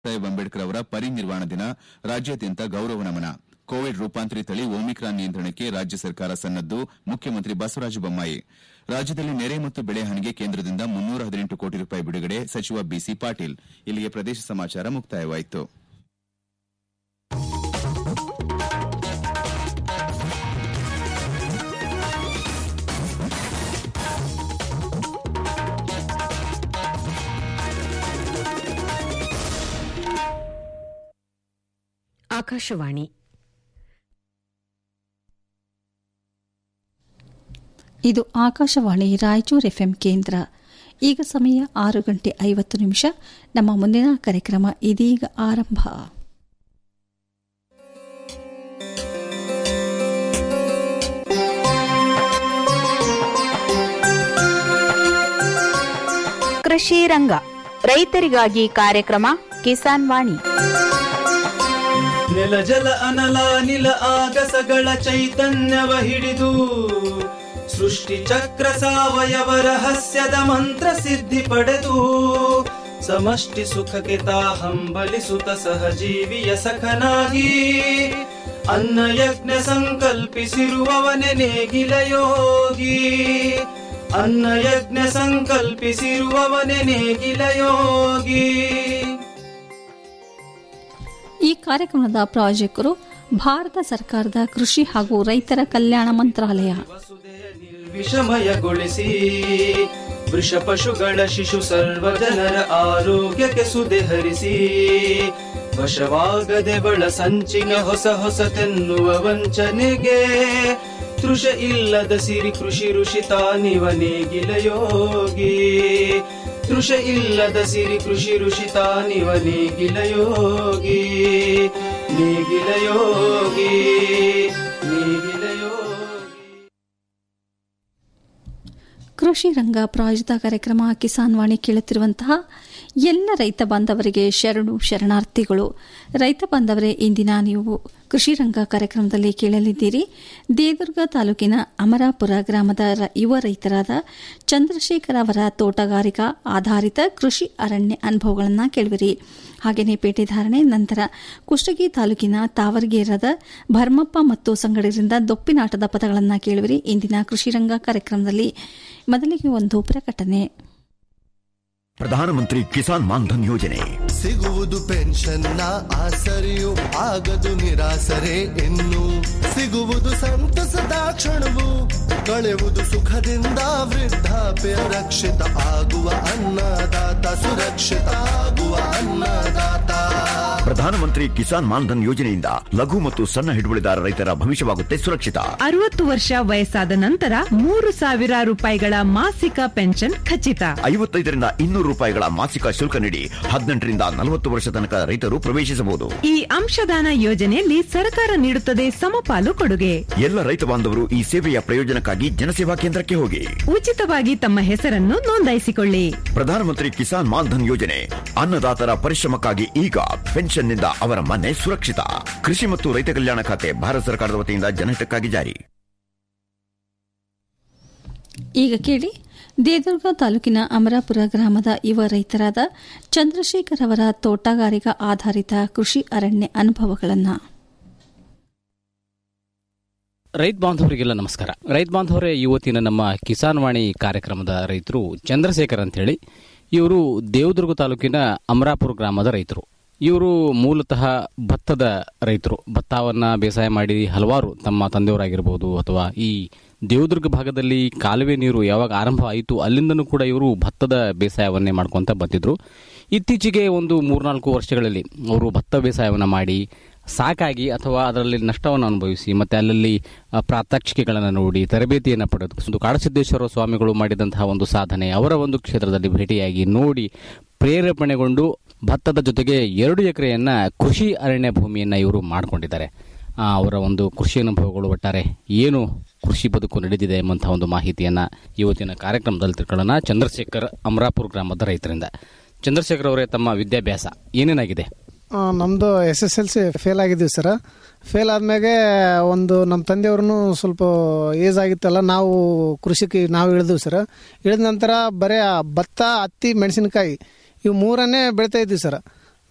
ಸಾಹೇಬ್ ಅಂಬೇಡ್ಕರ್ ಅವರ ಪರಿನಿರ್ವಾಣ ದಿನ ರಾಜ್ಯಾದ್ಯಂತ ಗೌರವ ನಮನ ಕೋವಿಡ್ ರೂಪಾಂತರಿ ತಳಿ ಒಮಿಕ್ರಾನ್ ನಿಯಂತ್ರಣಕ್ಕೆ ರಾಜ್ಯ ಸರ್ಕಾರ ಸನ್ನದ್ದು ಮುಖ್ಯಮಂತ್ರಿ ಬಸವರಾಜ ಬೊಮ್ಮಾಯಿ ರಾಜ್ಯದಲ್ಲಿ ನೆರೆ ಮತ್ತು ಬೆಳೆ ಹಾನಿಗೆ ಕೇಂದ್ರದಿಂದ ಮುನ್ನೂರ ಹದಿನೆಂಟು ಕೋಟಿ ರೂಪಾಯಿ ಬಿಡುಗಡೆ ಸಚಿವ ಬಿಸಿ ಪಾಟೀಲ್ ಇಲ್ಲಿಗೆ ಪ್ರದೇಶ ಸಮಾಚಾರ ಮುಕ್ತಾಯವಾಯಿತು ಆಕಾಶವಾಣಿ ಇದು ಆಕಾಶವಾಣಿ ರಾಯಚೂರು ಎಫ್ಎಂ ಕೇಂದ್ರ ಈಗ ಸಮಯ ಆರು ಗಂಟೆ ಐವತ್ತು ನಿಮಿಷ ನಮ್ಮ ಮುಂದಿನ ಕಾರ್ಯಕ್ರಮ ಇದೀಗ ಆರಂಭ ಕೃಷಿ ರಂಗ ರೈತರಿಗಾಗಿ ಕಾರ್ಯಕ್ರಮ ಕಿಸಾನ್ ವಾಣಿ ನೆಲ ಜಲ ಅನಲ ನಿಲ ಆಗಸಗಳ ಚೈತನ್ಯವ ಹಿಡಿದು ಸೃಷ್ಟಿ ಚಕ್ರ ಸಾವಯವ ರಹಸ್ಯದ ಮಂತ್ರ ಸಿದ್ಧಿ ಪಡೆದು ಸಮಷ್ಟಿ ಸುಖಕ್ಕೆ ತಾ ಹಂಬಲಿಸುತ್ತ ಸಹಜೀವಿಯ ಸಖನಾಗಿ ಅನ್ನ ಯಜ್ಞ ಸಂಕಲ್ಪಿಸಿರುವವನೆ ನೇಗಿಲ ಯೋಗಿ ಅನ್ನ ಯಜ್ಞ ಸಂಕಲ್ಪಿಸಿರುವವನೆ ನೇಗಿಲ ಯೋಗಿ ಈ ಕಾರ್ಯಕ್ರಮದ ಪ್ರಾಯೋಜಕರು ಭಾರತ ಸರ್ಕಾರದ ಕೃಷಿ ಹಾಗೂ ರೈತರ ಕಲ್ಯಾಣ ಮಂತ್ರಾಲಯ ವಸುದೆಯ ನಿರ್ವಿಷಮಯಗೊಳಿಸಿ ವೃಷ ಪಶುಗಳ ಶಿಶು ಸರ್ವ ಜನರ ಆರೋಗ್ಯಕ್ಕೆ ಸುದೆ ಹರಿಸಿ ವಶವಾಗದೆ ಬಳ ಸಂಚಿನ ಹೊಸ ಹೊಸತೆನ್ನುವ ವಂಚನೆಗೆ ತೃಷ ಇಲ್ಲದ ಸಿರಿ ಕೃಷಿ ಋಷಿ ತಾನಿವ ನೇಗಿಲ ಯೋಗಿ ತೃಷ ಇಲ್ಲದ ಸಿರಿ ಕೃಷಿ ಋಷಿ ತಾನಿವ ನೇಗಿಲ ಯೋಗಿ ನೇಗಿಲ ಯೋಗಿ ನೇಗಿಲ ಯೋಗಿ ಕೃಷಿ ರಂಗ ಪ್ರಾಯೋಜಿತ ಕಾರ್ಯಕ್ರಮ ಕಿಸಾನ್ ವಾಣಿ ಕೇಳುತ್ತಿರುವಂತಹ ಎಲ್ಲ ರೈತ ಬಾಂಧವರಿಗೆ ಶರಣು ಶರಣಾರ್ಥಿಗಳು ರೈತ ಬಾಂಧವರೇ ಇಂದಿನ ನೀವು ಕೃಷಿ ರಂಗ ಕಾರ್ಯಕ್ರಮದಲ್ಲಿ ಕೇಳಲಿದ್ದೀರಿ ದೇದುರ್ಗ ತಾಲೂಕಿನ ಅಮರಾಪುರ ಗ್ರಾಮದ ರ- ಯುವ ರೈತರಾದ ಚಂದ್ರಶೇಖರ್ ಅವರ ತೋಟಗಾರಿಕಾ ಆಧಾರಿತ ಕೃಷಿ ಅರಣ್ಯ ಅನುಭವಗಳನ್ನು ಕೇಳುವಿರಿ ಹಾಗೆಯೇ ಪೇಟೆ ಧಾರಣೆ ನಂತರ ಕುಷ್ಟಗಿ ತಾಲೂಕಿನ ತಾವರ್ಗೇರದ ಭರ್ಮಪ್ಪ ಮತ್ತು ಸಂಗಡರಿಂದ ದೊಪ್ಪಿನಾಟದ ಪದಗಳನ್ನು ಕೇಳುವಿರಿ ಇಂದಿನ ಕೃಷಿ ರಂಗ ಕಾರ್ಯಕ್ರಮದಲ್ಲಿ ಮೊದಲಿಗೆ ಒಂದು ಪ್ರಕಟಣೆ ಪ್ರಧಾನಮಂತ್ರಿ ಕಿಸಾನ್ ಮಾನ್ಧನ್ ಯೋಜನೆ ಸಿಗುವುದು ಪೆನ್ಷನ್ನ ಆಸರೆಯು ಆಗದು ನಿರಾಸರೆ ಇನ್ನು ಸಿಗುವುದು ಸಂತಸದ ಕ್ಷಣವು ಕಳೆಯುವುದು ಸುಖದಿಂದ ವೃದ್ಧಾಪ್ಯ ರಕ್ಷಿತ ಆಗುವ ಅನ್ನದಾತ ಸುರಕ್ಷಿತ ಆಗುವ ಅನ್ನದಾತ ಪ್ರಧಾನಮಂತ್ರಿ ಕಿಸಾನ್ ಮಾನ್ಧನ್ ಯೋಜನೆಯಿಂದ ಲಘು ಮತ್ತು ಸಣ್ಣ ಹಿಡುವಳಿದಾರ ರೈತರ ಭವಿಷ್ಯವಾಗುತ್ತೆ ಸುರಕ್ಷಿತ ಅರವತ್ತು ವರ್ಷ ವಯಸ್ಸಾದ ನಂತರ ಮೂರು ಸಾವಿರ ರೂಪಾಯಿಗಳ ಮಾಸಿಕ ಪೆನ್ಷನ್ ಖಚಿತ ಐವತ್ತೈದರಿಂದ ಇನ್ನೂರು ರೂಪಾಯಿಗಳ ಮಾಸಿಕ ಶುಲ್ಕ ನೀಡಿ ಹದಿನೆಂಟರಿಂದ ನಲವತ್ತು ವರ್ಷ ತನಕ ರೈತರು ಪ್ರವೇಶಿಸಬಹುದು ಈ ಅಂಶದಾನ ಯೋಜನೆಯಲ್ಲಿ ಸರ್ಕಾರ ನೀಡುತ್ತದೆ ಸಮಪಾಲು ಕೊಡುಗೆ ಎಲ್ಲ ರೈತ ಬಾಂಧವರು ಈ ಸೇವೆಯ ಪ್ರಯೋಜನಕ್ಕಾಗಿ ಜನಸೇವಾ ಕೇಂದ್ರಕ್ಕೆ ಹೋಗಿ ಉಚಿತವಾಗಿ ತಮ್ಮ ಹೆಸರನ್ನು ನೋಂದಾಯಿಸಿಕೊಳ್ಳಿ ಪ್ರಧಾನಮಂತ್ರಿ ಕಿಸಾನ್ ಮಾನ್ಧನ್ ಯೋಜನೆ ಅನ್ನದಾತರ ಪರಿಶ್ರಮಕ್ಕಾಗಿ ಈಗ ಪೆನ್ಷನ್ನಿಂದ ಅವರ ಮನೆ ಸುರಕ್ಷಿತ ಕೃಷಿ ಮತ್ತು ರೈತ ಕಲ್ಯಾಣ ಖಾತೆ ಭಾರತ ಸರ್ಕಾರದ ವತಿಯಿಂದ ಜನಹಿತಕ್ಕಾಗಿ ಜಾರಿ ಈಗ ಕೇಳಿ ದೇದುರ್ಗ ತಾಲೂಕಿನ ಅಮರಾಪುರ ಗ್ರಾಮದ ಯುವ ರೈತರಾದ ಚಂದ್ರಶೇಖರ್ ಅವರ ತೋಟಗಾರಿಕಾ ಆಧಾರಿತ ಕೃಷಿ ಅರಣ್ಯ ಅನುಭವಗಳನ್ನು ರೈತ ಬಾಂಧವರಿಗೆಲ್ಲ ನಮಸ್ಕಾರ ರೈತ ಬಾಂಧವರೇ ಇವತ್ತಿನ ನಮ್ಮ ಕಿಸಾನ್ ವಾಣಿ ಕಾರ್ಯಕ್ರಮದ ರೈತರು ಚಂದ್ರಶೇಖರ್ ಅಂತ ಹೇಳಿ ಇವರು ದೇವದುರ್ಗ ತಾಲೂಕಿನ ಅಮರಾಪುರ ಗ್ರಾಮದ ರೈತರು ಇವರು ಮೂಲತಃ ಭತ್ತದ ರೈತರು ಭತ್ತವನ್ನ ಬೇಸಾಯ ಮಾಡಿ ಹಲವಾರು ತಮ್ಮ ತಂದೆಯವರಾಗಿರ್ಬೋದು ಅಥವಾ ಈ ದೇವದುರ್ಗ ಭಾಗದಲ್ಲಿ ಕಾಲುವೆ ನೀರು ಯಾವಾಗ ಆರಂಭ ಆಯಿತು ಅಲ್ಲಿಂದನೂ ಕೂಡ ಇವರು ಭತ್ತದ ಬೇಸಾಯವನ್ನೇ ಮಾಡ್ಕೊಂತ ಬಂದಿದ್ರು ಇತ್ತೀಚೆಗೆ ಒಂದು ಮೂರ್ನಾಲ್ಕು ವರ್ಷಗಳಲ್ಲಿ ಅವರು ಭತ್ತ ಬೇಸಾಯವನ್ನು ಮಾಡಿ ಸಾಕಾಗಿ ಅಥವಾ ಅದರಲ್ಲಿ ನಷ್ಟವನ್ನು ಅನುಭವಿಸಿ ಮತ್ತೆ ಅಲ್ಲಲ್ಲಿ ಆ, ಪ್ರಾತ್ಯಕ್ಷಿಕೆಗಳನ್ನು ನೋಡಿ ತರಬೇತಿಯನ್ನು ಪಡೆದು ಒಂದು ಕಾಡಸಿದ್ದೇಶ್ವರ ಸ್ವಾಮಿಗಳು ಮಾಡಿದಂತಹ ಒಂದು ಸಾಧನೆ ಅವರ ಒಂದು ಕ್ಷೇತ್ರದಲ್ಲಿ ಭೇಟಿಯಾಗಿ ನೋಡಿ ಪ್ರೇರೇಪಣೆಗೊಂಡು ಭತ್ತದ ಜೊತೆಗೆ ಎರಡು ಎಕರೆಯನ್ನ ಕೃಷಿ ಅರಣ್ಯ ಭೂಮಿಯನ್ನ ಇವರು ಮಾಡಿಕೊಂಡಿದ್ದಾರೆ ಆ, ಅವರ ಒಂದು ಕೃಷಿ ಅನುಭವಗಳು ಒಟ್ಟಾರೆ ಏನು ಕೃಷಿ ಬದುಕು ನಡೆದಿದೆ ಎಂಬಂತಹ ಒಂದು ಮಾಹಿತಿಯನ್ನ ಇವತ್ತಿನ ಕಾರ್ಯಕ್ರಮದಲ್ಲಿ ತಿಳ್ಕೊಳ್ಳೋಣ ಚಂದ್ರಶೇಖರ್ ಅಮರಾಪುರ ಗ್ರಾಮದ ರೈತರಿಂದ ಚಂದ್ರಶೇಖರ್ ಅವರೇ ತಮ್ಮ ವಿದ್ಯಾಭ್ಯಾಸ ಏನೇನಾಗಿದೆ ಆ, ನಮ್ದು S S L C fail ಆಗಿದ್ದೀವಿ ಸರ್ ಫೇಲ್ ಆದ್ಮೇಲೆ ಒಂದು ನಮ್ಮ ತಂದೆಯವ್ರೂ ಸ್ವಲ್ಪ ಏಜ್ ಆಗಿತ್ತಲ್ಲ ನಾವು ಕೃಷಿಗೆ ನಾವು ಇಳಿದ್ವಿ ಸರ್ ಇಳಿದ ನಂತರ ಬರೀ ಭತ್ತ ಹತ್ತಿ ಮೆಣಸಿನಕಾಯಿ ಇವು ಮೂರನ್ನೇ ಬೆಳಿತಾ ಇದ್ವಿ ಸರ್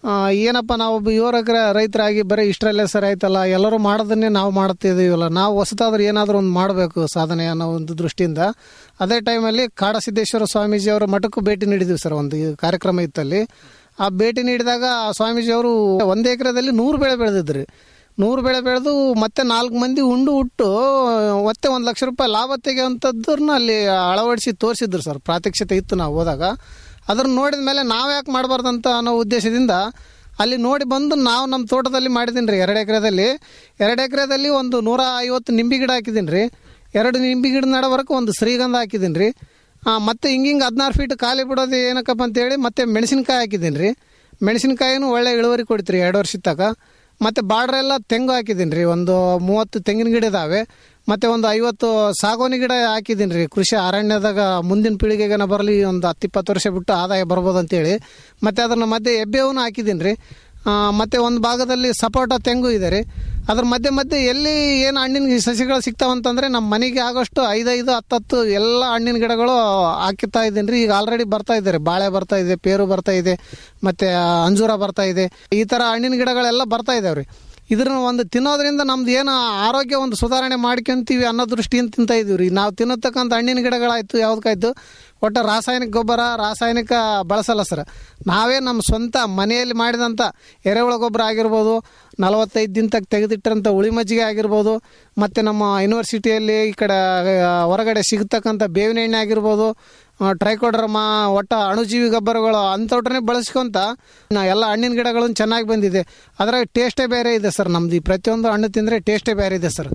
ಆ, ಏನಪ್ಪ ನಾವು ಒಬ್ಬ ಯುವ ರೈತರ- ರೈತರಾಗಿ ಬರೀ ಇಷ್ಟರಲ್ಲೇ ಸರಿ ಆಯ್ತಲ್ಲ ಎಲ್ಲರೂ ಮಾಡೋದನ್ನೇ ನಾವು ಮಾಡ್ತಿದ್ದೀವಲ್ಲ ನಾವು ಹೊಸದಾದ್ರೂ ಏನಾದರೂ ಒಂದು ಮಾಡಬೇಕು ಸಾಧನೆ ಅನ್ನೋ ಒಂದು ದೃಷ್ಟಿಯಿಂದ ಅದೇ ಟೈಮಲ್ಲಿ ಕಾಡಸಿದ್ದೇಶ್ವರ ಸ್ವಾಮೀಜಿ ಅವರ ಮಠಕ್ಕೂ ಭೇಟಿ ನೀಡಿದ್ವಿ ಸರ್ ಒಂದು ಈ ಕಾರ್ಯಕ್ರಮ ಇತ್ತಲ್ಲಿ ಆ ಭೇಟಿ ನೀಡಿದಾಗ ಆ ಸ್ವಾಮೀಜಿ ಅವರು ಒಂದು ಎಕರೆದಲ್ಲಿ ನೂರು ಬೆಳೆ ಬೆಳೆದಿದ್ರಿ ನೂರು ಬೆಳೆ ಬೆಳೆದು ಮತ್ತೆ ನಾಲ್ಕು ಮಂದಿ ಉಂಡು ಹುಟ್ಟು ಮತ್ತೆ ಒಂದು ಲಕ್ಷ ರೂಪಾಯಿ ಲಾಭ ತೆಗೆಯುವಂಥದ್ದನ್ನ ಅಲ್ಲಿ ಅಳವಡಿಸಿ ತೋರಿಸಿದ್ರು ಸರ್ ಪ್ರಾತ್ಯಕ್ಷತೆ ಇತ್ತು ನಾವು ಹೋದಾಗ ಅದನ್ನ ನೋಡಿದ ಮೇಲೆ ನಾವು ಯಾಕೆ ಮಾಡಬಾರ್ದಂತ ಅನ್ನೋ ಉದ್ದೇಶದಿಂದ ಅಲ್ಲಿ ನೋಡಿ ಬಂದು ನಾವು ನಮ್ಮ ತೋಟದಲ್ಲಿ ಮಾಡಿದ್ದೀನಿ ರೀ ಎರಡು ಎಕರೆದಲ್ಲಿ ಎರಡು ಎಕರೆದಲ್ಲಿ ಒಂದು ನೂರ ಐವತ್ತು ನಿಂಬೆ ಗಿಡ ಹಾಕಿದ್ದೀನಿ ರೀ ಎರಡು ನಿಂಬೆ ಗಿಡ ನಡವರೆಗೂ ಒಂದು ಶ್ರೀಗಂಧ ಹಾಕಿದ್ದೀನಿ ರೀ ಮತ್ತು ಹಿಂಗಿಂಗೆ ಹದಿನಾರು ಫೀಟ್ ಖಾಲಿ ಬಿಡೋದು ಏನಕ್ಕಪ್ಪ ಅಂತೇಳಿ ಮತ್ತೆ ಮೆಣಸಿನ್ಕಾಯಿ ಹಾಕಿದ್ದೀನಿ ರೀ ಮೆಣಸಿನ್ಕಾಯಿನೂ ಒಳ್ಳೆ ಇಳುವರಿ ಕೊಡ್ತೀರಿ ಎರಡು ವರ್ಷದ ತನಕ ಮತ್ತು ಬಾರ್ಡ್ರೆಲ್ಲ ತೆಂಗು ಹಾಕಿದ್ದೀನಿ ರೀ ಒಂದು ಮೂವತ್ತು ತೆಂಗಿನ ಗಿಡ ಇದಾವೆ ಮತ್ತು ಒಂದು ಐವತ್ತು ಸಾಗೋನಿ ಗಿಡ ಹಾಕಿದ್ದೀನಿ ರೀ ಕೃಷಿ ಅರಣ್ಯದಾಗ ಮುಂದಿನ ಪೀಳಿಗೆಗನ ಬರಲಿ ಒಂದು ಹತ್ತು ಇಪ್ಪತ್ತು ವರ್ಷ ಬಿಟ್ಟು ಆದಾಯ ಬರ್ಬೋದು ಅಂತೇಳಿ ಮತ್ತು ಅದನ್ನ ಮಧ್ಯೆ ಎಬ್ಬೆವನ್ನು ಹಾಕಿದ್ದೀನಿ ರೀ ಮತ್ತು ಒಂದು ಭಾಗದಲ್ಲಿ ಸಪೋಟ ತೆಂಗು ಇದೆ ರೀ ಅದ್ರ ಮಧ್ಯೆ ಮಧ್ಯೆ ಎಲ್ಲಿ ಏನು ಹಣ್ಣಿನ ಸಸಿಗಳು ಸಿಗ್ತಾವಂತಂದ್ರೆ ನಮ್ಮ ಮನೆಗೆ ಆಗೋಷ್ಟು ಐದೈದು ಹತ್ತತ್ತು ಎಲ್ಲ ಹಣ್ಣಿನ ಗಿಡಗಳು ಹಾಕಿತ್ತಾ ಇದ್ದೀನಿ ರೀ ಈಗ ಆಲ್ರೆಡಿ ಬರ್ತಾ ಇದ್ದಾರೆ ಬಾಳೆ ಬರ್ತಾ ಇದೆ ಪೇರು ಬರ್ತಾ ಇದೆ ಮತ್ತು ಅಂಜೂರ ಬರ್ತಾ ಇದೆ ಈ ಥರ ಹಣ್ಣಿನ ಗಿಡಗಳೆಲ್ಲ ಬರ್ತಾ ಇದಾವೆ ರೀ ಇದ್ರ ಒಂದು ತಿನ್ನೋದ್ರಿಂದ ನಮ್ದು ಏನು ಆರೋಗ್ಯ ಒಂದು ಸುಧಾರಣೆ ಮಾಡ್ಕೊಂತೀವಿ ಅನ್ನೋ ದೃಷ್ಟಿಯಿಂದ ತಿಂತಾ ಇದೀವಿ ರೀ ನಾವು ತಿನ್ನತಕ್ಕಂಥ ಹಣ್ಣಿನ ಗಿಡಗಳಾಯ್ತು ಯಾವ್ದಕ್ಕಾಯ್ತು ಒಟ್ಟು ರಾಸಾಯನಿಕ ಗೊಬ್ಬರ ರಾಸಾಯನಿಕ ಬಳಸಲ್ಲ ಸರ್ ನಾವೇ ನಮ್ಮ ಸ್ವಂತ ಮನೆಯಲ್ಲಿ ಮಾಡಿದಂಥ ಎರೆಹುಳ ಗೊಬ್ಬರ ಆಗಿರ್ಬೋದು ನಲವತ್ತೈದು ದಿನ ತಕ್ಕ ತೆಗೆದಿಟ್ಟಂಥ ಉಳಿ ಮಜ್ಜಿಗೆ ಆಗಿರ್ಬೋದು ಮತ್ತು ನಮ್ಮ ಯೂನಿವರ್ಸಿಟಿಯಲ್ಲಿ ಈ ಕಡೆ ಆ, ಹೊರಗಡೆ ಸಿಗತಕ್ಕಂಥ ಬೇವಿನ ಎಣ್ಣೆ ಆಗಿರ್ಬೋದು ಟ್ರೈಕೋಡ್ರಮ ಒಟ್ಟ ಅಣುಜೀವಿ ಗೊಬ್ಬರಗಳು ಅಂಥವ್ರನ್ನೇ ಬಳಸ್ಕೊಂತ ನಾ ಎಲ್ಲ ಹಣ್ಣಿನ ಗಿಡಗಳನ್ನು ಚೆನ್ನಾಗಿ ಬಂದಿದೆ ಅದ್ರಾಗ ಟೇಸ್ಟೇ ಬೇರೆ ಇದೆ ಸರ್ ನಮ್ದು ಈ ಪ್ರತಿಯೊಂದು ಹಣ್ಣು ತಿಂದರೆ ಟೇಸ್ಟೇ ಬೇರೆ ಇದೆ ಸರ್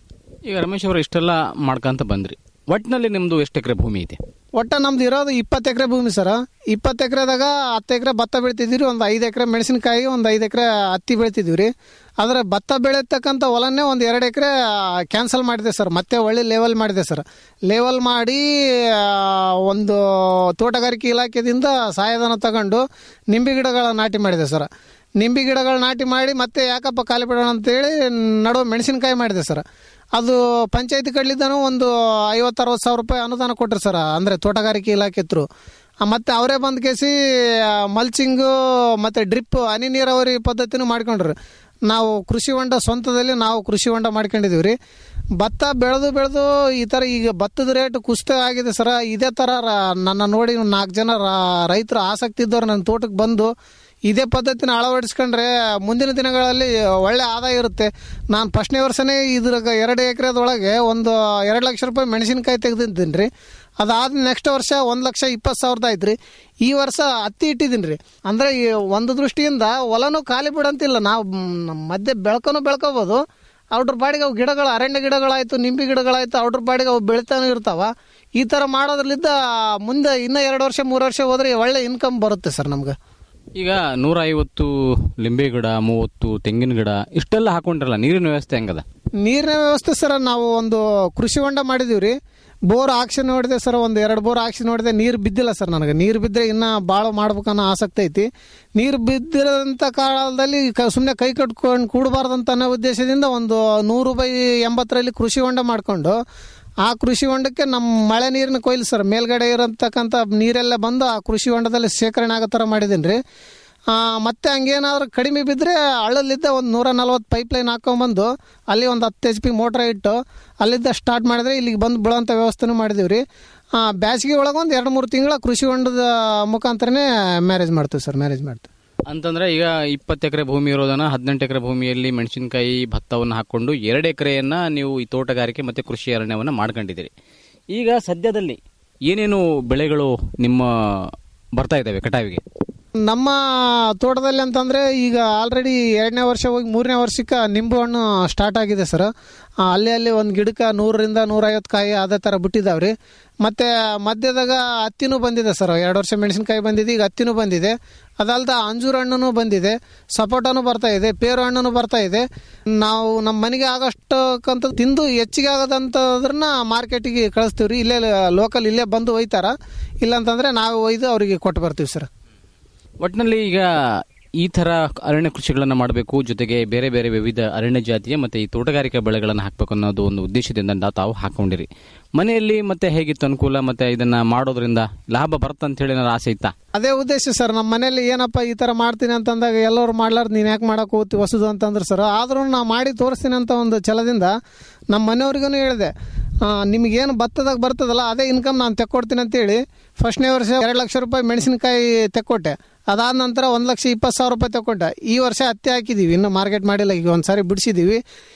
ಈಗ ರಮೇಶ್ ಅವರು ಇಷ್ಟೆಲ್ಲ ಮಾಡ್ಕೊಂತ ಬಂದ್ರಿ ಒಟ್ಟಿನಲ್ಲಿ ನಿಮ್ದು ಎಷ್ಟು ಎಕರೆ ಭೂಮಿ ಇದೆ ಒಟ್ಟ ನಮ್ದು ಇರೋದು ಇಪ್ಪತ್ತು ಎಕರೆ ಭೂಮಿ ಸರ್ ಇಪ್ಪತ್ತು ಎಕರೆದಾಗ ಹತ್ತು ಎಕರೆ ಭತ್ತ ಬೆಳಿತಿದ್ವಿ ಒಂದು ಐದು ಎಕರೆ ಮೆಣಸಿನಕಾಯಿ ಒಂದು ಐದು ಎಕರೆ ಹತ್ತಿ ಬೆಳಿತಿದ್ವಿ ರೀ ಆದರೆ ಭತ್ತ ಬೆಳೆಯತಕ್ಕಂಥ ಹೊಲನೇ ಒಂದು ಎರಡು ಎಕರೆ ಕ್ಯಾನ್ಸಲ್ ಮಾಡಿದೆ ಸರ್ ಮತ್ತೆ ಒಳ್ಳೆ ಲೆವೆಲ್ ಮಾಡಿದೆ ಸರ್ ಲೆವೆಲ್ ಮಾಡಿ ಆ, ಒಂದು ತೋಟಗಾರಿಕೆ ಇಲಾಖೆದಿಂದ ಸಹಾಯಧನ ತಗೊಂಡು ನಿಂಬೆ ಗಿಡಗಳ ನಾಟಿ ಮಾಡಿದೆ ಸರ್ ನಿಂಬೆ ಗಿಡಗಳು ನಾಟಿ ಮಾಡಿ ಮತ್ತೆ ಯಾಕಪ್ಪ ಖಾಲಿ ಬಿಡೋಣ ಅಂತೇಳಿ ನಡುವೆ ಮೆಣಸಿನಕಾಯಿ ಮಾಡಿದೆ ಸರ್ ಅದು ಪಂಚಾಯತಿ ಕಡ್ಲಿದ್ದಾನು ಒಂದು ಐವತ್ತು ಅರವತ್ತು ಸಾವಿರ ರೂಪಾಯಿ ಅನುದಾನ ಕೊಟ್ಟರು ಸರ್ ಅಂದರೆ ತೋಟಗಾರಿಕೆ ಇಲಾಖೆ ಹತ್ರ ಮತ್ತು ಅವರೇ ಬಂದು ಕೇಸಿ ಮಲ್ಚಿಂಗು ಮತ್ತು ಡ್ರಿಪ್ ಹನಿ ನೀರಾವರಿ ಪದ್ಧತಿನೂ ಮಾಡ್ಕೊಂಡ್ರು ನಾವು ಕೃಷಿ ಹೊಂಡ ಸ್ವಂತದಲ್ಲಿ ನಾವು ಕೃಷಿ ಹೊಂಡ ಮಾಡ್ಕೊಂಡಿದ್ದೀವಿ ರೀ ಭತ್ತ ಬೆಳೆದು ಬೆಳೆದು ಈ ಥರ ಈಗ ಭತ್ತದ ರೇಟ್ ಕುಸಿತ ಆಗಿದೆ ಸರ ಇದೇ ಥರ ರ- ನನ್ನ ನೋಡಿ ನಾಲ್ಕು ಜನ ರ- ರೈತರು ಆಸಕ್ತಿ ಇದ್ದವ್ರು ನನ್ನ ತೋಟಕ್ಕೆ ಬಂದು ಇದೇ ಪದ್ಧತಿನ ಅಳವಡಿಸ್ಕೊಂಡ್ರೆ ಮುಂದಿನ ದಿನಗಳಲ್ಲಿ ಒಳ್ಳೆ ಆದಾಯ ಇರುತ್ತೆ ನಾನು ಫಸ್ಟ್ನೇ ವರ್ಷನೇ ಇದ್ರಾಗ ಎರಡು ಎಕರೆದೊಳಗೆ ಒಂದು ಎರಡು ಲಕ್ಷ ರೂಪಾಯಿ ಮೆಣಸಿನ್ಕಾಯಿ ತೆಗೆದಿದ್ದೀನಿ ರೀ ಅದಾದ ನೆಕ್ಸ್ಟ್ ವರ್ಷ ಒಂದು ಲಕ್ಷ ಇಪ್ಪತ್ತು ಸಾವಿರದ ಆಯ್ತು ರೀ ಈ ವರ್ಷ ಹತ್ತಿ ಇಟ್ಟಿದ್ದೀನಿ ರೀ ಅಂದರೆ ಈ ಒಂದು ದೃಷ್ಟಿಯಿಂದ ಹೊಲನೂ ಖಾಲಿ ಬಿಡಂತಿಲ್ಲ ನಾವು ಮ್, ನಮ್ಮ ಮಧ್ಯೆ ಬೆಳ್ಕೊನೂ ಬೆಳ್ಕೊಬೋದು ಔಟ್ರ ಬಾಡಿಗೆ ಅವು ಗಿಡಗಳು ಅರಣ್ಯ ಗಿಡಗಳಾಯ್ತು ನಿಂಬೆ ಗಿಡಗಳಾಯ್ತು ಔಟ್ರ ಬಾಡಿಗೆ ಅವು ಬೆಳಿತಾನೆ ಇರ್ತಾವ ಈ ಥರ ಮಾಡೋದ್ರಲ್ಲಿದ್ದ ಮುಂದೆ ಇನ್ನೂ ಎರಡು ವರ್ಷ ಮೂರು ವರ್ಷ ಹೋದ್ರೆ ಒಳ್ಳೆ ಇನ್ಕಮ್ ಬರುತ್ತೆ ಸರ್ ನಮ್ಗೆ ಈಗ ನೂರ ಐವತ್ತು ಲಿಂಬೆ ಗಿಡ ಮೂವತ್ತು ತೆಂಗಿನ ಗಿಡ ಇಷ್ಟೆಲ್ಲ ಹಾಕೊಂಡ್ರಲ್ಲ ನೀರಿನ ವ್ಯವಸ್ಥೆ ಹೆಂಗದ ನೀರಿನ ವ್ಯವಸ್ಥೆ ಸರ್ ನಾವು ಒಂದು ಕೃಷಿ ಹೊಂಡ ಮಾಡಿದೀವಿ ರೀ ಬೋರ್ ಹಾಕ್ಸಿ ನೋಡಿದೆ ಸರ್ ಒಂದು ಎರಡು ಬೋರ್ ಹಾಕ್ಸಿ ನೋಡಿದೆ ನೀರು ಬಿದ್ದಿಲ್ಲ ಸರ್ ನನಗೆ ನೀರು ಬಿದ್ದರೆ ಇನ್ನೂ ಭಾಳ ಮಾಡ್ಬೇಕನ್ನೋ ಆಸಕ್ತಿ ಐತಿ ನೀರು ಬಿದ್ದಿರೋಂಥ ಕಾಲದಲ್ಲಿ ಸುಮ್ಮನೆ ಕೈ ಕಟ್ಕೊಂಡು ಕೂಡಬಾರ್ದಂತ ಅನ್ನೋ ಉದ್ದೇಶದಿಂದ ಒಂದು ನೂರು ಬೈ ಎಂಬತ್ತರಲ್ಲಿ ಕೃಷಿ ಹೊಂಡ ಮಾಡಿಕೊಂಡು ಆ ಕೃಷಿ ಹೊಂಡಕ್ಕೆ ನಮ್ಮ ಮಳೆ ನೀರಿನ ಕೊಯ್ಲು ಸರ್ ಮೇಲ್ಗಡೆ ಇರತಕ್ಕಂಥ ನೀರೆಲ್ಲ ಬಂದು ಆ ಕೃಷಿ ಹೊಂಡದಲ್ಲಿ ಶೇಖರಣೆ ಆಗೋ ಥರ ಮಾಡಿದ್ದೀನಿ ರೀ ಆ, ಮತ್ತೆ ಹಂಗೇನಾದ್ರೂ ಕಡಿಮೆ ಬಿದ್ದರೆ ಹಳ್ಳಲ್ಲಿದ್ದ ಒಂದು ನೂರ ನಲ್ವತ್ತು ಪೈಪ್ ಲೈನ್ ಹಾಕೊಂಬಂದು ಅಲ್ಲಿ ಒಂದು ಹತ್ತು ಎಚ್ ಪಿ ಮೋಟ್ರ್ ಇಟ್ಟು ಅಲ್ಲಿದ್ದ ಸ್ಟಾರ್ಟ್ ಮಾಡಿದ್ರೆ ಇಲ್ಲಿಗೆ ಬಂದು ಬೀಳೋಂಥ ವ್ಯವಸ್ಥೆನೂ ಮಾಡಿದ್ದೀವಿ ರೀ ಬೇಸಿಗೆ ಒಳಗೆ ಒಂದು ಎರಡು ಮೂರು ತಿಂಗಳ ಕೃಷಿ ಹೊಂಡದ ಮುಖಾಂತರನೇ ಮ್ಯಾರೇಜ್ ಮಾಡ್ತೀವಿ ಸರ್ ಮ್ಯಾರೇಜ್ ಮಾಡ್ತೀವಿ ಅಂತಂದ್ರೆ ಈಗ ಇಪ್ಪತ್ತು ಎಕರೆ ಭೂಮಿ ಇರೋದನ್ನ ಹದಿನೆಂಟು ಎಕರೆ ಭೂಮಿಯಲ್ಲಿ ಮೆಣಸಿನಕಾಯಿ ಭತ್ತವನ್ನು ಹಾಕೊಂಡು ಎರಡು ಎಕರೆಯನ್ನ ನೀವು ಈ ತೋಟಗಾರಿಕೆ ಮತ್ತೆ ಕೃಷಿ ಅರಣ್ಯವನ್ನ ಮಾಡ್ಕೊಂಡಿದ್ದೀರಿ ಈಗ ಸದ್ಯದಲ್ಲಿ ಏನೇನು ಬೆಳೆಗಳು ನಿಮ್ಮ ಬರ್ತಾ ಇದ್ದಾವೆ ಕಟಾವಿಗೆ ನಮ್ಮ ತೋಟದಲ್ಲಿ ಅಂತಂದರೆ ಈಗ ಆಲ್ರೆಡಿ ಎರಡನೇ ವರ್ಷ ಹೋಗಿ ಮೂರನೇ ವರ್ಷಕ್ಕೆ ನಿಂಬು ಹಣ್ಣು ಸ್ಟಾರ್ಟ್ ಆಗಿದೆ ಸರ್ ಆ, ಅಲ್ಲಿ ಅಲ್ಲಿ ಒಂದು ಗಿಡಕ್ಕೆ ನೂರರಿಂದ ನೂರೈವತ್ತು ಕಾಯಿ ಅದೇ ಥರ ಬಿಟ್ಟಿದ್ದಾವೆ ರೀ ಮತ್ತು ಮಧ್ಯದಾಗ ಹತ್ತಿನೂ ಬಂದಿದೆ ಸರ್ ಎರಡು ವರ್ಷ ಮೆಣಸಿನ್ಕಾಯಿ ಬಂದಿದೆ ಈಗ ಹತ್ತಿನೂ ಬಂದಿದೆ ಅದಲ್ದ ಅಂಜೂರ ಹಣ್ಣು ಬಂದಿದೆ ಸಪೋಟನೂ ಬರ್ತಾ ಇದೆ ಪೇರು ಹಣ್ಣು ಬರ್ತಾ ಇದೆ ನಾವು ನಮ್ಮ ಮನೆಗೆ ಆಗಷ್ಟಕ್ಕಂತ ತಿಂದು ಹೆಚ್ಚಿಗೆ ಆಗೋದಂತದ್ರನ್ನ ಮಾರ್ಕೆಟಿಗೆ ಕಳಿಸ್ತೀವಿ ರೀ ಇಲ್ಲೇ ಲೋಕಲ್ ಇಲ್ಲೇ ಬಂದು ಒಯ್ತಾರ ಇಲ್ಲಾಂತಂದರೆ ನಾವು ಒಯ್ದು ಅವರಿಗೆ ಕೊಟ್ಟು ಬರ್ತೀವಿ ಸರ್ ಒಟ್ಟಿನಲ್ಲಿ ಈಗ ಈ ತರ ಅರಣ್ಯ ಕೃಷಿಗಳನ್ನ ಮಾಡಬೇಕು ಜೊತೆಗೆ ಬೇರೆ ಬೇರೆ ವಿವಿಧ ಅರಣ್ಯ ಜಾತಿಯ ಮತ್ತೆ ಈ ತೋಟಗಾರಿಕಾ ಬೆಳೆಗಳನ್ನು ಹಾಕಬೇಕು ಅನ್ನೋದು ಒಂದು ಉದ್ದೇಶದಿಂದ ನಾ- ತಾವು ಹಾಕೊಂಡಿರಿ ಮನೆಯಲ್ಲಿ ಮತ್ತೆ ಹೇಗಿತ್ತು ಅನುಕೂಲ ಮತ್ತೆ ಇದನ್ನ ಮಾಡೋದ್ರಿಂದ ಲಾಭ ಬರುತ್ತೆ ಅಂತ ಹೇಳಿ ಏನಾದ್ರು ಆಸೆ ಇತ್ತಾ ಅದೇ ಉದ್ದೇಶ ಸರ್ ನಮ್ಮ ಮನೇಲಿ ಏನಪ್ಪ ಈ ತರ ಮಾಡ್ತೀನಿ ಅಂತಂದಾಗ ಎಲ್ಲರೂ ಮಾಡ್ಲಾರ್ದು ನೀನು ಯಾಕೆ ಮಾಡಕ್ ಹೋಗ್ತಿ ಹೊಸದು ಅಂತಂದ್ರೆ ಸರ್ ಆದ್ರೂ ನಾ ಮಾಡಿ ತೋರಿಸ್ತೀನಿ ಅಂತ ಒಂದು ಛಲದಿಂದ ನಮ್ಮ ಮನೆಯವ್ರಿಗೂ ಹೇಳಿದೆ ನಿಮಗೇನು ಭತ್ತದಾಗ ಬರ್ತದಲ್ಲ ಅದೇ ಇನ್ಕಮ್ ನಾನು ತೆಕ್ಕೊಡ್ತೀನಿ ಅಂತೇಳಿ ಫಸ್ಟ್ನೇ ವರ್ಷ ಎರಡು ಲಕ್ಷ ರೂಪಾಯಿ ಮೆಣಸಿನಕಾಯಿ ತೆಕ್ಕೊಟ್ಟೆ ಅದಾದ ನಂತರ ಒಂದು ಲಕ್ಷ ಇಪ್ಪತ್ತು ಸಾವಿರ ರೂಪಾಯಿ ತೆಕ್ಕೊಟ್ಟೆ ಈ ವರ್ಷ ಹತ್ತಿ ಹಾಕಿದ್ದೀವಿ ಇನ್ನು ಮಾರ್ಕೆಟ್ ಮಾಡಿಲ್ಲ ಈಗ ಒಂದು ಸಾರಿ ಬಿಡಿಸಿದ್ದೀವಿ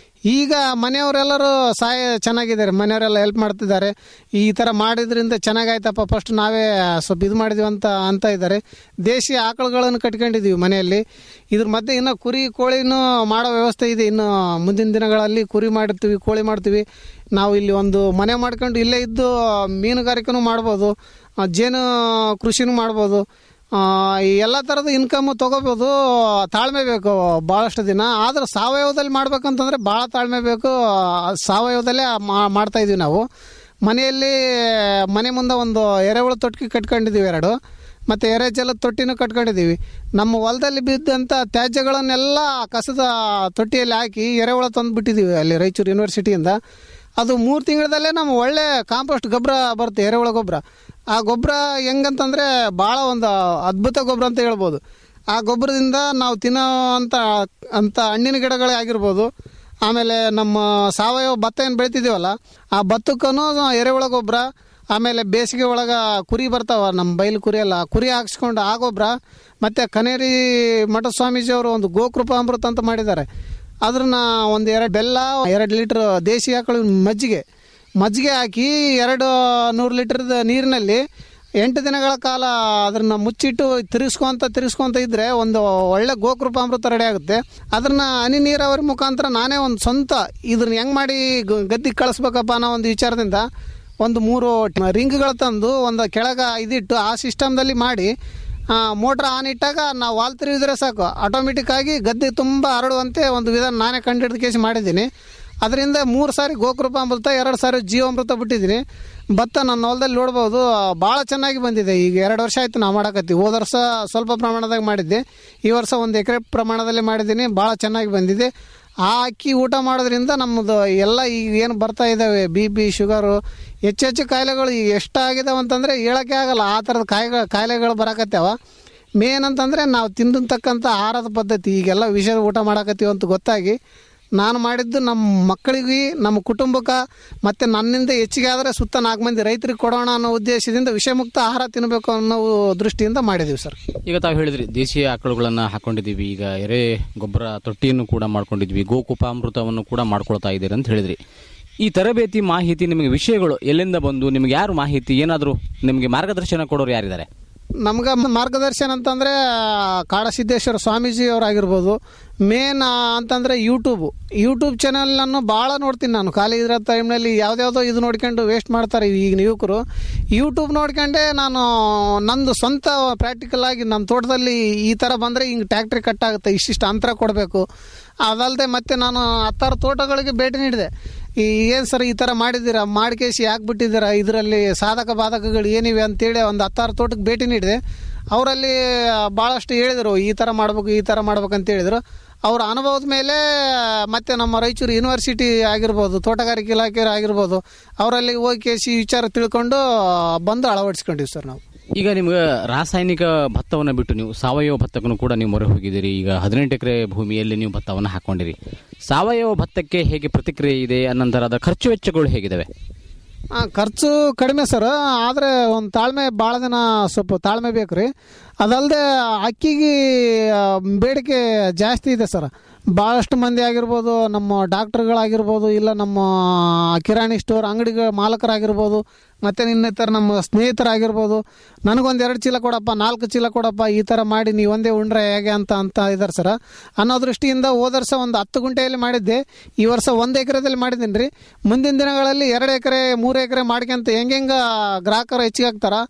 ಈಗ ಮನೆಯವರೆಲ್ಲರೂ ಸಹಾಯ ಚೆನ್ನಾಗಿದ್ದಾರೆ ಮನೆಯವರೆಲ್ಲ ಹೆಲ್ಪ್ ಮಾಡ್ತಿದ್ದಾರೆ ಈ ಥರ ಮಾಡಿದ್ರಿಂದ ಚೆನ್ನಾಗಾಯ್ತಪ್ಪ ಫಸ್ಟ್ ನಾವೇ ಸ್ವಲ್ಪ ಇದು ಮಾಡಿದ್ವಿ ಅಂತ ಅಂತ ಇದ್ದಾರೆ ದೇಶಿ ಆಕಳುಗಳನ್ನು ಕಟ್ಕೊಂಡಿದ್ದೀವಿ ಮನೆಯಲ್ಲಿ ಇದ್ರ ಮಧ್ಯೆ ಇನ್ನು ಕುರಿ ಕೋಳಿನೂ ಮಾಡೋ ವ್ಯವಸ್ಥೆ ಇದೆ ಇನ್ನು ಮುಂದಿನ ದಿನಗಳಲ್ಲಿ ಕುರಿ ಮಾಡ್ತೀವಿ ಕೋಳಿ ಮಾಡ್ತೀವಿ ನಾವು ಇಲ್ಲಿ ಒಂದು ಮನೆ ಮಾಡ್ಕೊಂಡು ಇಲ್ಲೇ ಇದ್ದು ಮೀನುಗಾರಿಕೆನೂ ಮಾಡ್ಬೋದು ಆ, ಜೇನು ಕೃಷಿನೂ ಮಾಡ್ಬೋದು ಆ, ಈ ಎಲ್ಲ ಥರದ ಇನ್ಕಮ್ ತಗೋಬೋದು ತಾಳ್ಮೆ ಬೇಕು ಭಾಳಷ್ಟು ದಿನ ಆದ್ರೆ ಸಾವಯವದಲ್ಲಿ ಮಾಡ್ಬೇಕಂತಂದ್ರೆ ಭಾಳ ತಾಳ್ಮೆ ಬೇಕು ಆ, ಸಾವಯವದಲ್ಲೇ ಮಾ- ಮಾಡ್ತಾ ಇದೀವಿ ನಾವು ಮನೆಯಲ್ಲಿ ಮನೆ ಮುಂದೆ ಒಂದು ಎರೆಹುಳ ತೊಟ್ಟಿ ಕಟ್ಕೊಂಡಿದ್ದೀವಿ ಎರಡು ಮತ್ತು ಎರೆ ಜಲದ ತೊಟ್ಟಿನೂ ಕಟ್ಕೊಂಡಿದ್ದೀವಿ ನಮ್ಮ ಹೊಲದಲ್ಲಿ ಬಿದ್ದಂಥ ತ್ಯಾಜ್ಯಗಳನ್ನೆಲ್ಲ ಕಸದ ತೊಟ್ಟಿಯಲ್ಲಿ ಹಾಕಿ ಎರೆಹುಳ ತಂದು ಬಿಟ್ಟಿದ್ದೀವಿ ಅಲ್ಲಿ ರಾಯಚೂರು ಯೂನಿವರ್ಸಿಟಿಯಿಂದ ಅದು ಮೂರು ತಿಂಗಳದಲ್ಲೇ ನಮ್ಮ ಒಳ್ಳೆ ಕಾಂಪೋಸ್ಟ್ ಗೊಬ್ಬರ ಬರುತ್ತೆ ಎರೆಹುಳ ಗೊಬ್ಬರ ಆ ಗೊಬ್ಬರ ಹೆಂಗಂತಂದರೆ ಭಾಳ ಒಂದು ಅದ್ಭುತ ಗೊಬ್ಬರ ಅಂತ ಹೇಳ್ಬೋದು ಆ ಗೊಬ್ಬರದಿಂದ ನಾವು ತಿನ್ನೋ ಅಂತ ಅಂತ ಹಣ್ಣಿನ ಗಿಡಗಳೇ ಆಗಿರ್ಬೋದು ಆಮೇಲೆ ನಮ್ಮ ಸಾವಯವ ಭತ್ತ ಏನು ಬೆಳಿತಿದ್ದೀವಲ್ಲ ಆ ಭತ್ತಕ್ಕೂ ಎರೆಹುಳ ಗೊಬ್ಬರ ಆಮೇಲೆ ಬೇಸಿಗೆ ಒಳಗೆ ಕುರಿ ಬರ್ತಾವ ನಮ್ಮ ಬೈಲು ಕುರಿ ಎಲ್ಲ ಆ ಕುರಿ ಹಾಕ್ಸ್ಕೊಂಡು ಆ ಗೊಬ್ಬರ ಮತ್ತು ಕನೇರಿ ಮಠ ಸ್ವಾಮೀಜಿಯವರು ಒಂದು ಗೋಕೃಪ ಅಮೃತ ಅಂತ ಮಾಡಿದ್ದಾರೆ ಅದ್ರನ್ನ ಒಂದು ಎರಡು ಬೆಲ್ಲ ಎರಡು ಲೀಟ್ರ್ ದೇಸಿ ಆಕಳು ಮಜ್ಜಿಗೆ ಮಜ್ಜಿಗೆ ಹಾಕಿ ಎರಡು ನೂರು ಲೀಟರ್ದ ನೀರಿನಲ್ಲಿ ಎಂಟು ದಿನಗಳ ಕಾಲ ಅದನ್ನ ಮುಚ್ಚಿಟ್ಟು ತಿರ್ಸ್ಕೊಂತ ತಿರ್ಸ್ಕೊಂತ ಇದ್ರೆ ಒಂದು ಒಳ್ಳೆ ಗೋಕೃಪ ಅಮೃತ ರೆಡಿ ಆಗುತ್ತೆ ಅದನ್ನ ಹನಿ ನೀರಾವರಿ ಮುಖಾಂತರ ನಾನೇ ಒಂದು ಸ್ವಂತ ಇದನ್ನ ಹೆಂಗ್ ಮಾಡಿ ಗ- ಗದ್ದಿಗೆ ಕಳಿಸ್ಬೇಕಪ್ಪ ಅನ್ನೋ ಒಂದು ವಿಚಾರದಿಂದ ಒಂದು ಮೂರು ರಿಂಗ್ಗಳು ತಂದು ಒಂದು ಕೆಳಗ ಇದಿಟ್ಟು ಆ ಸಿಸ್ಟಮ್ದಲ್ಲಿ ಮಾಡಿ ಮೋಟ್ರ್ ಆನ್ ಇಟ್ಟಾಗ ನಾವು ವಾಲ್ ತಿರುಗಿದ್ರೆ ಸಾಕು ಆಟೋಮೆಟಿಕ್ ಆಗಿ ಗದ್ದೆ ತುಂಬ ಹರಡುವಂತೆ ಒಂದು ವಿಧಾನ ನಾನೇ ಕಂಡಿಡ್ದು ಕೇಸಿ ಮಾಡಿದ್ದೀನಿ ಅದರಿಂದ ಮೂರು ಸಾರಿ ಗೋಕೃಪ ಅಮೃತ ಎರಡು ಸಾರಿ ಜೀವಾಮೃತ ಬಿಟ್ಟಿದ್ದೀನಿ ಭತ್ತ ನನ್ನ ಹೊಲದಲ್ಲಿ ನೋಡ್ಬೋದು ಭಾಳ ಚೆನ್ನಾಗಿ ಬಂದಿದೆ ಈಗ ಎರಡು ವರ್ಷ ಆಯ್ತು ನಾವು ಮಾಡಕತ್ತೀವಿ ಹೋದ ವರ್ಷ ಸ್ವಲ್ಪ ಪ್ರಮಾಣದಾಗ ಮಾಡಿದ್ದೆ ಈ ವರ್ಷ ಒಂದು ಎಕರೆ ಪ್ರಮಾಣದಲ್ಲಿ ಮಾಡಿದ್ದೀನಿ ಭಾಳ ಚೆನ್ನಾಗಿ ಬಂದಿದೆ ಆ ಅಕ್ಕಿ ಊಟ ಮಾಡೋದ್ರಿಂದ ನಮ್ಮದು ಎಲ್ಲ ಈಗ ಏನು ಬರ್ತಾ ಇದ್ದಾವೆ ಬಿ ಪಿ ಶುಗರು ಹೆಚ್ಚೆಚ್ಚು ಕಾಯಿಲೆಗಳು ಈಗ ಎಷ್ಟಾಗಿದಾವೆ ಅಂತಂದರೆ ಹೇಳೋಕ್ಕೆ ಆಗಲ್ಲ ಆ ಥರದ ಕಾಯಿಲೆ ಕಾಯಿಲೆಗಳು ಬರಕತ್ಯಾವ ಮೇನ್ ಅಂತಂದರೆ ನಾವು ತಿನ್ನತಕ್ಕಂಥ ಆಹಾರದ ಪದ್ಧತಿ ಈಗೆಲ್ಲ ವಿಷದ ಊಟ ಮಾಡಕತ್ತೀವಿ ಅಂತ ಗೊತ್ತಾಗಿ ನಾನು ಮಾಡಿದ್ದು ನಮ್ಮ ಮಕ್ಕಳಿಗೆ ನಮ್ಮ ಕುಟುಂಬಕ್ಕೆ ಮತ್ತು ನನ್ನಿಂದ ಹೆಚ್ಚಿಗೆ ಆದರೆ ಸುತ್ತ ನಾಲ್ಕು ಮಂದಿ ರೈತರಿಗೆ ಕೊಡೋಣ ಅನ್ನೋ ಉದ್ದೇಶದಿಂದ ವಿಷಮುಕ್ತ ಆಹಾರ ತಿನ್ನಬೇಕು ಅನ್ನೋ ದೃಷ್ಟಿಯಿಂದ ಮಾಡಿದ್ದೀವಿ ಸರ್ ಈಗ ತಾವು ಹೇಳಿದ್ರಿ ದೇಶೀಯ ಆಕಳುಗಳನ್ನ ಹಾಕೊಂಡಿದ್ದೀವಿ ಈಗ ಎರೆ ಗೊಬ್ಬರ ತೊಟ್ಟಿಯನ್ನು ಕೂಡ ಮಾಡ್ಕೊಂಡಿದ್ವಿ ಗೋಕುಪಾಮೃತವನ್ನು ಕೂಡ ಮಾಡ್ಕೊಳ್ತಾ ಇದ್ದೀರಿ ಅಂತ ಹೇಳಿದ್ರಿ ಈ ತರಬೇತಿ ಮಾಹಿತಿ ನಿಮಗೆ ವಿಷಯಗಳು ಎಲ್ಲಿಂದ ಬಂದು ನಿಮ್ಗೆ ಯಾರು ಮಾಹಿತಿ ಏನಾದರೂ ನಿಮಗೆ ಮಾರ್ಗದರ್ಶನ ಕೊಡೋರು ಯಾರಿದ್ದಾರೆ ನಮ್ಗೆ ಮಾರ್ಗದರ್ಶನ ಅಂತಂದರೆ ಕಾಡಸಿದ್ದೇಶ್ವರ ಸ್ವಾಮೀಜಿ ಅವರಾಗಿರ್ಬೋದು ಮೇನ್ ಅಂತಂದರೆ ಯೂಟ್ಯೂಬು ಯೂಟ್ಯೂಬ್ ಚಾನಲನ್ನು ಭಾಳ ನೋಡ್ತೀನಿ ನಾನು ಖಾಲಿ ಇರೋ ಟೈಮ್ನಲ್ಲಿ ಯಾವ್ದ್ಯಾವುದೋ ಇದು ನೋಡ್ಕೊಂಡು ವೇಸ್ಟ್ ಮಾಡ್ತಾರೆ ಈಗಿನ ಯುವಕರು ಯೂಟ್ಯೂಬ್ ನೋಡ್ಕೊಂಡೇ ನಾನು ನಂದು ಸ್ವಂತ ಪ್ರಾಕ್ಟಿಕಲ್ ಆಗಿ ನಮ್ಮ ತೋಟದಲ್ಲಿ ಈ ಥರ ಬಂದರೆ ಹಿಂಗೆ ಟ್ಯಾಕ್ಟ್ರಿ ಕಟ್ ಆಗುತ್ತೆ ಇಷ್ಟಿಷ್ಟು ಅಂತರ ಕೊಡಬೇಕು ಅದಲ್ಲದೆ ಮತ್ತೆ ನಾನು ಹತ್ತಾರು ತೋಟಗಳಿಗೆ ಭೇಟಿ ನೀಡಿದೆ ಈ ಏನು ಸರ್ ಈ ಥರ ಮಾಡಿದ್ದೀರಾ ಮಾಡಿಕೇಸಿ ಯಾಕೆ ಬಿಟ್ಟಿದ್ದೀರಾ ಇದರಲ್ಲಿ ಸಾಧಕ ಬಾಧಕಗಳು ಏನಿವೆ ಅಂತೇಳಿ ಒಂದು ಹತ್ತಾರು ತೋಟಕ್ಕೆ ಭೇಟಿ ನೀಡಿದೆ ಅವರಲ್ಲಿ ಭಾಳಷ್ಟು ಹೇಳಿದರು ಈ ಥರ ಮಾಡ್ಬೇಕು ಈ ಥರ ಮಾಡ್ಬೇಕು ಅಂತ ಹೇಳಿದರು ಅವರ ಅನುಭವದ ಮೇಲೆ ಮತ್ತೆ ನಮ್ಮ ರಾಯಚೂರು ಯೂನಿವರ್ಸಿಟಿ ಆಗಿರ್ಬೋದು ತೋಟಗಾರಿಕೆ ಇಲಾಖೆ ಆಗಿರ್ಬೋದು ಅವರಲ್ಲಿ ಹೋಗಿ ಕೇಸಿ ವಿಚಾರ ತಿಳ್ಕೊಂಡು ಬಂದು ಅಳವಡಿಸ್ಕೊಂಡಿವಿ ಸರ್ ನಾವು ಈಗ ನಿಮ್ಗೆ ರಾಸಾಯನಿಕ ಭತ್ತವನ್ನು ಬಿಟ್ಟು ನೀವು ಸಾವಯವ ಭತ್ತಕ್ಕೂ ಕೂಡ ನೀವು ಮೊರೆ ಹೋಗಿದ್ದೀರಿ ಈಗ ಹದಿನೆಂಟು ಎಕರೆ ಭೂಮಿಯಲ್ಲಿ ನೀವು ಭತ್ತವನ್ನು ಹಾಕೊಂಡಿರಿ ಸಾವಯವ ಭತ್ತಕ್ಕೆ ಹೇಗೆ ಪ್ರತಿಕ್ರಿಯೆ ಇದೆ ಅನಂತರ ಅದರ ಖರ್ಚು ವೆಚ್ಚಗಳು ಹೇಗಿದ್ದಾವೆ ಆ, ಖರ್ಚು ಕಡಿಮೆ ಸರ್ ಆದರೆ ಒಂದು ತಾಳ್ಮೆ ಭಾಳ ದಿನ ಸ್ವಲ್ಪ ತಾಳ್ಮೆ ಬೇಕು ರೀ ಅದಲ್ಲದೆ ಅಕ್ಕಿಗೆ ಆ, ಬೇಡಿಕೆ ಜಾಸ್ತಿ ಇದೆ ಸರ್ ಭಾಳಷ್ಟು ಮಂದಿ ಆಗಿರ್ಬೋದು ನಮ್ಮ ಡಾಕ್ಟ್ರುಗಳಾಗಿರ್ಬೋದು ಇಲ್ಲ ನಮ್ಮ ಕಿರಾಣಿ ಸ್ಟೋರ್ ಅಂಗಡಿಗಳ ಮಾಲಕರಾಗಿರ್ಬೋದು ಮತ್ತು ಇನ್ನಿತರ ನಮ್ಮ ಸ್ನೇಹಿತರಾಗಿರ್ಬೋದು ನನಗೊಂದು ಎರಡು ಚೀಲ ಕೊಡಪ್ಪ ನಾಲ್ಕು ಚೀಲ ಕೊಡಪ್ಪ ಈ ಥರ ಮಾಡಿ ನೀವು ಒಂದೇ ಉಂಡ್ರೆ ಹೇಗೆ ಅಂತ ಅಂತ ಇದ್ದಾರೆ ಸರ್ ಅನ್ನೋ ದೃಷ್ಟಿಯಿಂದ ಹೋದ ವರ್ಷ ಒಂದು ಹತ್ತು ಗುಂಟೆಯಲ್ಲಿ ಮಾಡಿದ್ದೆ ಈ ವರ್ಷ ಒಂದು ಎಕರೆದಲ್ಲಿ ಮಾಡಿದ್ದೀನಿ ರೀ ಮುಂದಿನ ದಿನಗಳಲ್ಲಿ ಎರಡು ಎಕರೆ ಮೂರು ಎಕರೆ ಮಾಡ್ಕೊಂತ ಹೆಂಗೆ ಗ್ರಾಹಕರು ಹೆಚ್ಚಿಗೆ ಆಗ್ತಾರ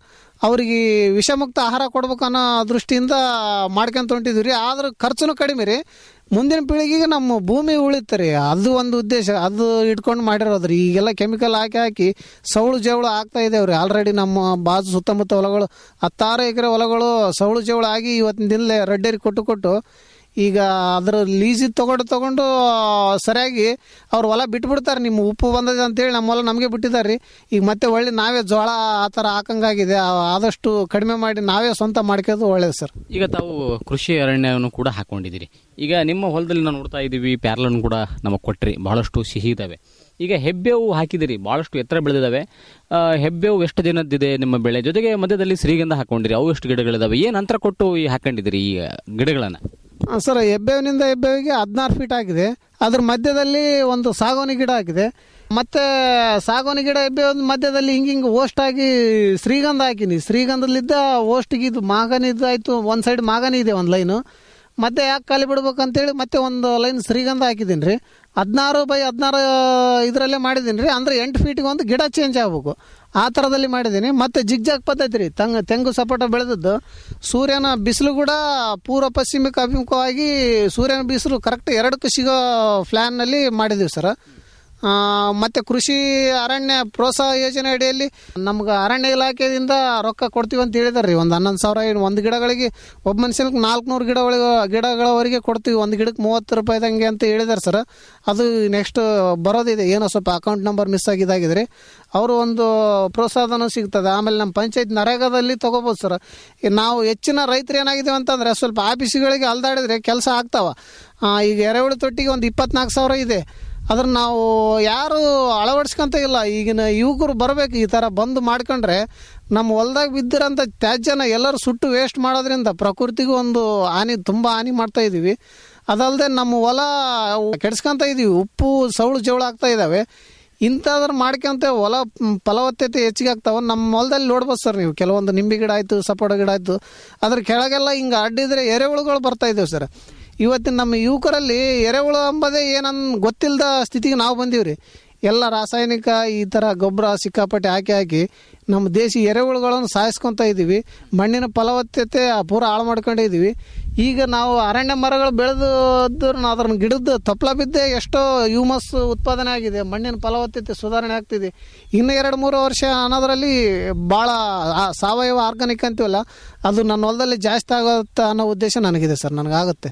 ಅವ್ರಿಗೆ ವಿಷಮುಕ್ತ ಆಹಾರ ಕೊಡ್ಬೇಕು ಅನ್ನೋ ದೃಷ್ಟಿಯಿಂದ ಮಾಡ್ಕೊಂತ ಹೊಂಟಿದ್ವಿ ರೀ ಆದ್ರೆ ಖರ್ಚುನು ಕಡಿಮೆ ರೀ ಮುಂದಿನ ಪೀಳಿಗೆಗೆ ನಮ್ಮ ಭೂಮಿ ಉಳಿತಾರೆ ಅದು ಒಂದು ಉದ್ದೇಶ ಅದು ಇಟ್ಕೊಂಡು ಮಾಡಿರೋದ್ರಿ ಈಗೆಲ್ಲ ಕೆಮಿಕಲ್ ಹಾಕಿ ಹಾಕಿ ಸೌಳು ಜವಳು ಆಗ್ತಾ ಇದೇವ್ರಿ ರೀ ಆಲ್ರೆಡಿ ನಮ್ಮ ಬಾಜು ಸುತ್ತಮುತ್ತ ಹೊಲಗಳು ಹತ್ತಾರು ಎಕರೆ ಹೊಲಗಳು ಸೌಳು ಜವಳು ಆಗಿ ಇವತ್ತಿನ ದಿನಲೇ ರಡ್ಡೇರಿ ಕೊಟ್ಟು ಕೊಟ್ಟು ಈಗ ಅದ್ರ ಲೀಸಿಗೆ ತಗೊಂಡು ತಗೊಂಡು ಸರಿಯಾಗಿ ಅವ್ರು ಹೊಲ ಬಿಟ್ಬಿಡ್ತಾರೆ ನಿಮ್ಮ ಉಪ್ಪು ಬಂದದೆ ಅಂತೇಳಿ ನಮ್ಮ ಹೊಲ ನಮಗೆ ಬಿಟ್ಟಿದ್ದಾರೆ ರೀ ಈಗ ಮತ್ತೆ ಒಳ್ಳೆ ನಾವೇ ಜೋಳ ಆ ಥರ ಹಾಕಂಗಾಗಿದೆ ಆ- ಆದಷ್ಟು ಕಡಿಮೆ ಮಾಡಿ ನಾವೇ ಸ್ವಂತ ಮಾಡ್ಕೋದು ಒಳ್ಳೇದು ಸರ್ ಈಗ ತಾವು ಕೃಷಿ ಅರಣ್ಯವನ್ನು ಕೂಡ ಹಾಕೊಂಡಿದ್ದೀರಿ ಈಗ ನಿಮ್ಮ ಹೊಲದಲ್ಲಿ ನಾವು ನೋಡ್ತಾ ಇದ್ದೀವಿ ಪ್ಯಾರ್ಲನ್ನು ಕೂಡ ನಮಗೆ ಕೊಟ್ರಿ ಬಹಳಷ್ಟು ಸಿಹಿ ಇದ್ದಾವೆ ಈಗ ಹೆಬ್ಬೇವು ಹಾಕಿದಿರಿ ಬಹಳಷ್ಟು ಎತ್ತರ ಬೆಳೆದಿದ್ದಾವೆ ಆ, ಹೆಬ್ಬೇವು ಎಷ್ಟು ದಿನದ್ದಿದೆ ನಿಮ್ಮ ಬೆಳೆ ಜೊತೆಗೆ ಮಧ್ಯದಲ್ಲಿ ಶ್ರೀಗಂಧ ಹಾಕೊಂಡಿರಿ ಅವು ಎಷ್ಟು ಗಿಡಗಳಿದಾವೆ ಏನು ಅಂತರ ಕೊಟ್ಟು ಈ ಹಾಕೊಂಡಿದ್ದೀರಿ ಈ ಗಿಡಗಳನ್ನು ಆ, ಸರ್ ಹೆಬ್ಬೇವಿನಿಂದ ಹೆಬ್ಬೇವಿಗೆ ಹದಿನಾರು ಫೀಟ್ ಆಗಿದೆ ಅದ್ರ ಮಧ್ಯದಲ್ಲಿ ಒಂದು ಸಾಗೋನಿ ಗಿಡ ಆಗಿದೆ ಮತ್ತೆ ಸಾಗೋನಿ ಗಿಡ ಹೆಬ್ಬೇವಿನ ಮಧ್ಯದಲ್ಲಿ ಹಿಂಗೆ ಹಿಂಗೆ ಓಸ್ಟ್ ಆಗಿ ಶ್ರೀಗಂಧ ಹಾಕಿನಿ ಶ್ರೀಗಂಧದಲ್ಲಿದ್ದ ಓಸ್ಟಿಗೆ ಇದು ಮಾಗನಿ ಆಯ್ತು ಒಂದು ಸೈಡ್ ಮಾಗನಿ ಇದೆ ಒಂದು ಲೈನು ಮತ್ತೆ ಯಾಕೆ ಖಾಲಿ ಬಿಡ್ಬೇಕಂತೇಳಿ ಮತ್ತೆ ಒಂದು ಲೈನ್ ಶ್ರೀಗಂಧ ಹಾಕಿದ್ದೀನಿ ರೀ ಹದಿನಾರು ಬೈ ಹದಿನಾರು ಇದರಲ್ಲೇ ಮಾಡಿದ್ದೀನಿ ರೀ ಅಂದರೆ ಎಂಟು ಫೀಟಿಗೆ ಒಂದು ಗಿಡ ಚೇಂಜ್ ಆಗಬೇಕು ಆ ಥರದಲ್ಲಿ ಮಾಡಿದ್ದೀನಿ ಮತ್ತೆ ಜಿಗ್ಜಾಗ್ ಪದ್ಧತಿ ರೀ ತಂಗ ತೆಂಗು ಸಪೋಟ ಬೆಳೆದದ್ದು ಸೂರ್ಯನ ಬಿಸಿಲು ಕೂಡ ಪೂರ್ವ ಪಶ್ಚಿಮಕ್ಕೆ ಅಭಿಮುಖವಾಗಿ ಸೂರ್ಯನ ಬಿಸಿಲು ಕರೆಕ್ಟ್ ಎರಡಕ್ಕೂ ಸಿಗೋ ಫ್ಲ್ಯಾನ್ನಲ್ಲಿ ಮಾಡಿದ್ದೀವಿ ಸರ್ ಆ, ಮತ್ತೆ ಕೃಷಿ ಅರಣ್ಯ ಪ್ರೋತ್ಸಾಹ ಯೋಜನೆ ಅಡಿಯಲ್ಲಿ ನಮ್ಗೆ ಅರಣ್ಯ ಇಲಾಖೆಯಿಂದ ರೊಕ್ಕ ಕೊಡ್ತೀವಿ ಅಂತ ಹೇಳಿದಾರೆ ರೀ ಒಂದು ಹನ್ನೊಂದು ಸಾವಿರ ಏನು ಒಂದು ಗಿಡಗಳಿಗೆ ಒಬ್ಬ ಮನುಷ್ಯನಿಗೆ ನಾಲ್ಕುನೂರು ಗಿಡಗಳಿಗೆ ಗಿಡಗಳವರೆಗೆ ಕೊಡ್ತೀವಿ ಒಂದು ಗಿಡಕ್ಕೆ ಮೂವತ್ತು ರೂಪಾಯಿದಂಗೆ ಅಂತ ಹೇಳಿದಾರೆ ಸರ್ ಅದು ನೆಕ್ಸ್ಟ್ ಬರೋದಿದೆ ಏನೋ ಸ್ವಲ್ಪ ಅಕೌಂಟ್ ನಂಬರ್ ಮಿಸ್ ಆಗಿದಾಗಿದೆ ರೀ ಅವರು ಒಂದು ಪ್ರೋತ್ಸಾಹನೂ ಸಿಗ್ತದೆ ಆಮೇಲೆ ನಮ್ಮ ಪಂಚಾಯತ್ ನರೇಗಾದಲ್ಲಿ ತಗೋಬೋದು ಸರ್ ಈ ನಾವು ಹೆಚ್ಚಿನ ರೈತರು ಏನಾಗಿದ್ದೀವಿ ಅಂತಂದರೆ ಸ್ವಲ್ಪ ಆಫೀಸ್ಗಳಿಗೆ ಅಲ್ದಾಡಿದ್ರೆ ಕೆಲಸ ಆಗ್ತಾವ ಆ, ಈಗ ಎರೆಹುಳು ತೊಟ್ಟಿಗೆ ಒಂದು ಇಪ್ಪತ್ನಾಲ್ಕು ಸಾವಿರ ಇದೆ ಅದ್ರ ನಾವು ಯಾರು ಅಳವಡಿಸ್ಕೊಂತ ಇಲ್ಲ ಈಗಿನ ಯುವಕರು ಬರಬೇಕು ಈ ಥರ ಬಂದು ಮಾಡ್ಕೊಂಡ್ರೆ ನಮ್ಮ ಹೊಲ್ದಾಗ ಬಿದ್ದಿರೋಂಥ ತ್ಯಾಜ್ಯನ ಎಲ್ಲರೂ ಸುಟ್ಟು ವೇಸ್ಟ್ ಮಾಡೋದ್ರಿಂದ ಪ್ರಕೃತಿಗೂ ಒಂದು ಹಾನಿ ತುಂಬ ಹಾನಿ ಮಾಡ್ತಾ ಇದ್ದೀವಿ ಅದಲ್ಲದೆ ನಮ್ಮ ಹೊಲ ಕೆಡ್ಸ್ಕೊಂತ ಇದ್ದೀವಿ ಉಪ್ಪು ಸೌಳು ಜವಳು ಆಗ್ತಾ ಇದ್ದಾವೆ ಇಂಥದ್ರ ಮಾಡ್ಕೊಂತ ಹೊಲ ಮ್, ಫಲವತ್ತತೆ ಹೆಚ್ಚಿಗೆ ಆಗ್ತಾವ ನಮ್ಮ ಹೊಲದಲ್ಲಿ ನೋಡ್ಬೋದು ಸರ್ ನೀವು ಕೆಲವೊಂದು ನಿಂಬೆ ಗಿಡ ಆಯಿತು ಸಪೋಟ ಗಿಡ ಆಯಿತು ಅದ್ರ ಕೆಳಗೆಲ್ಲ ಹಿಂಗೆ ಅಡ್ಡಿದ್ರೆ ಎರೆಹುಳುಗಳು ಬರ್ತಾ ಇದ್ದೇವೆ ಸರ್ ಇವತ್ತಿನ ನಮ್ಮ ಯುವಕರಲ್ಲಿ ಎರೆಹುಳು ಅಂಬದೇ ಏನನ್ ಗೊತ್ತಿಲ್ಲದ ಸ್ಥಿತಿಗೆ ನಾವು ಬಂದೀವಿ ರೀ ಎಲ್ಲ ರಾಸಾಯನಿಕ ಈ ಥರ ಗೊಬ್ಬರ ಸಿಕ್ಕಾಪಟ್ಟೆ ಹಾಕಿ ಹಾಕಿ ನಮ್ಮ ದೇಶಿ ಎರೆಹುಳುಗಳನ್ನು ಸಾಯಿಸ್ಕೊತ ಇದ್ದೀವಿ ಮಣ್ಣಿನ ಫಲವತ್ತತೆ ಪೂರ ಹಾಳು ಮಾಡ್ಕೊಂಡಿದ್ದೀವಿ ಈಗ ನಾವು ಅರಣ್ಯ ಮರಗಳು ಬೆಳೆದು ಅದ್ರ ಗಿಡದ ತಪ್ಪಲ ಬಿದ್ದೆ ಎಷ್ಟೋ ಹ್ಯೂಮಸ್ ಉತ್ಪಾದನೆ ಆಗಿದೆ ಮಣ್ಣಿನ ಫಲವತ್ತತೆ ಸುಧಾರಣೆ ಆಗ್ತಿದೆ ಇನ್ನು ಎರಡು ಮೂರು ವರ್ಷ ಅನ್ನೋದ್ರಲ್ಲಿ ಭಾಳ ಆ ಸಾವಯವ ಆರ್ಗಾನಿಕ್ ಅಂತೀವಲ್ಲ ಅದು ನನ್ನ ಹೊಲದಲ್ಲಿ ಜಾಸ್ತಿ ಆಗುತ್ತೆ ಅನ್ನೋ ಉದ್ದೇಶ ನನಗಿದೆ ಸರ್ ನನಗಾಗುತ್ತೆ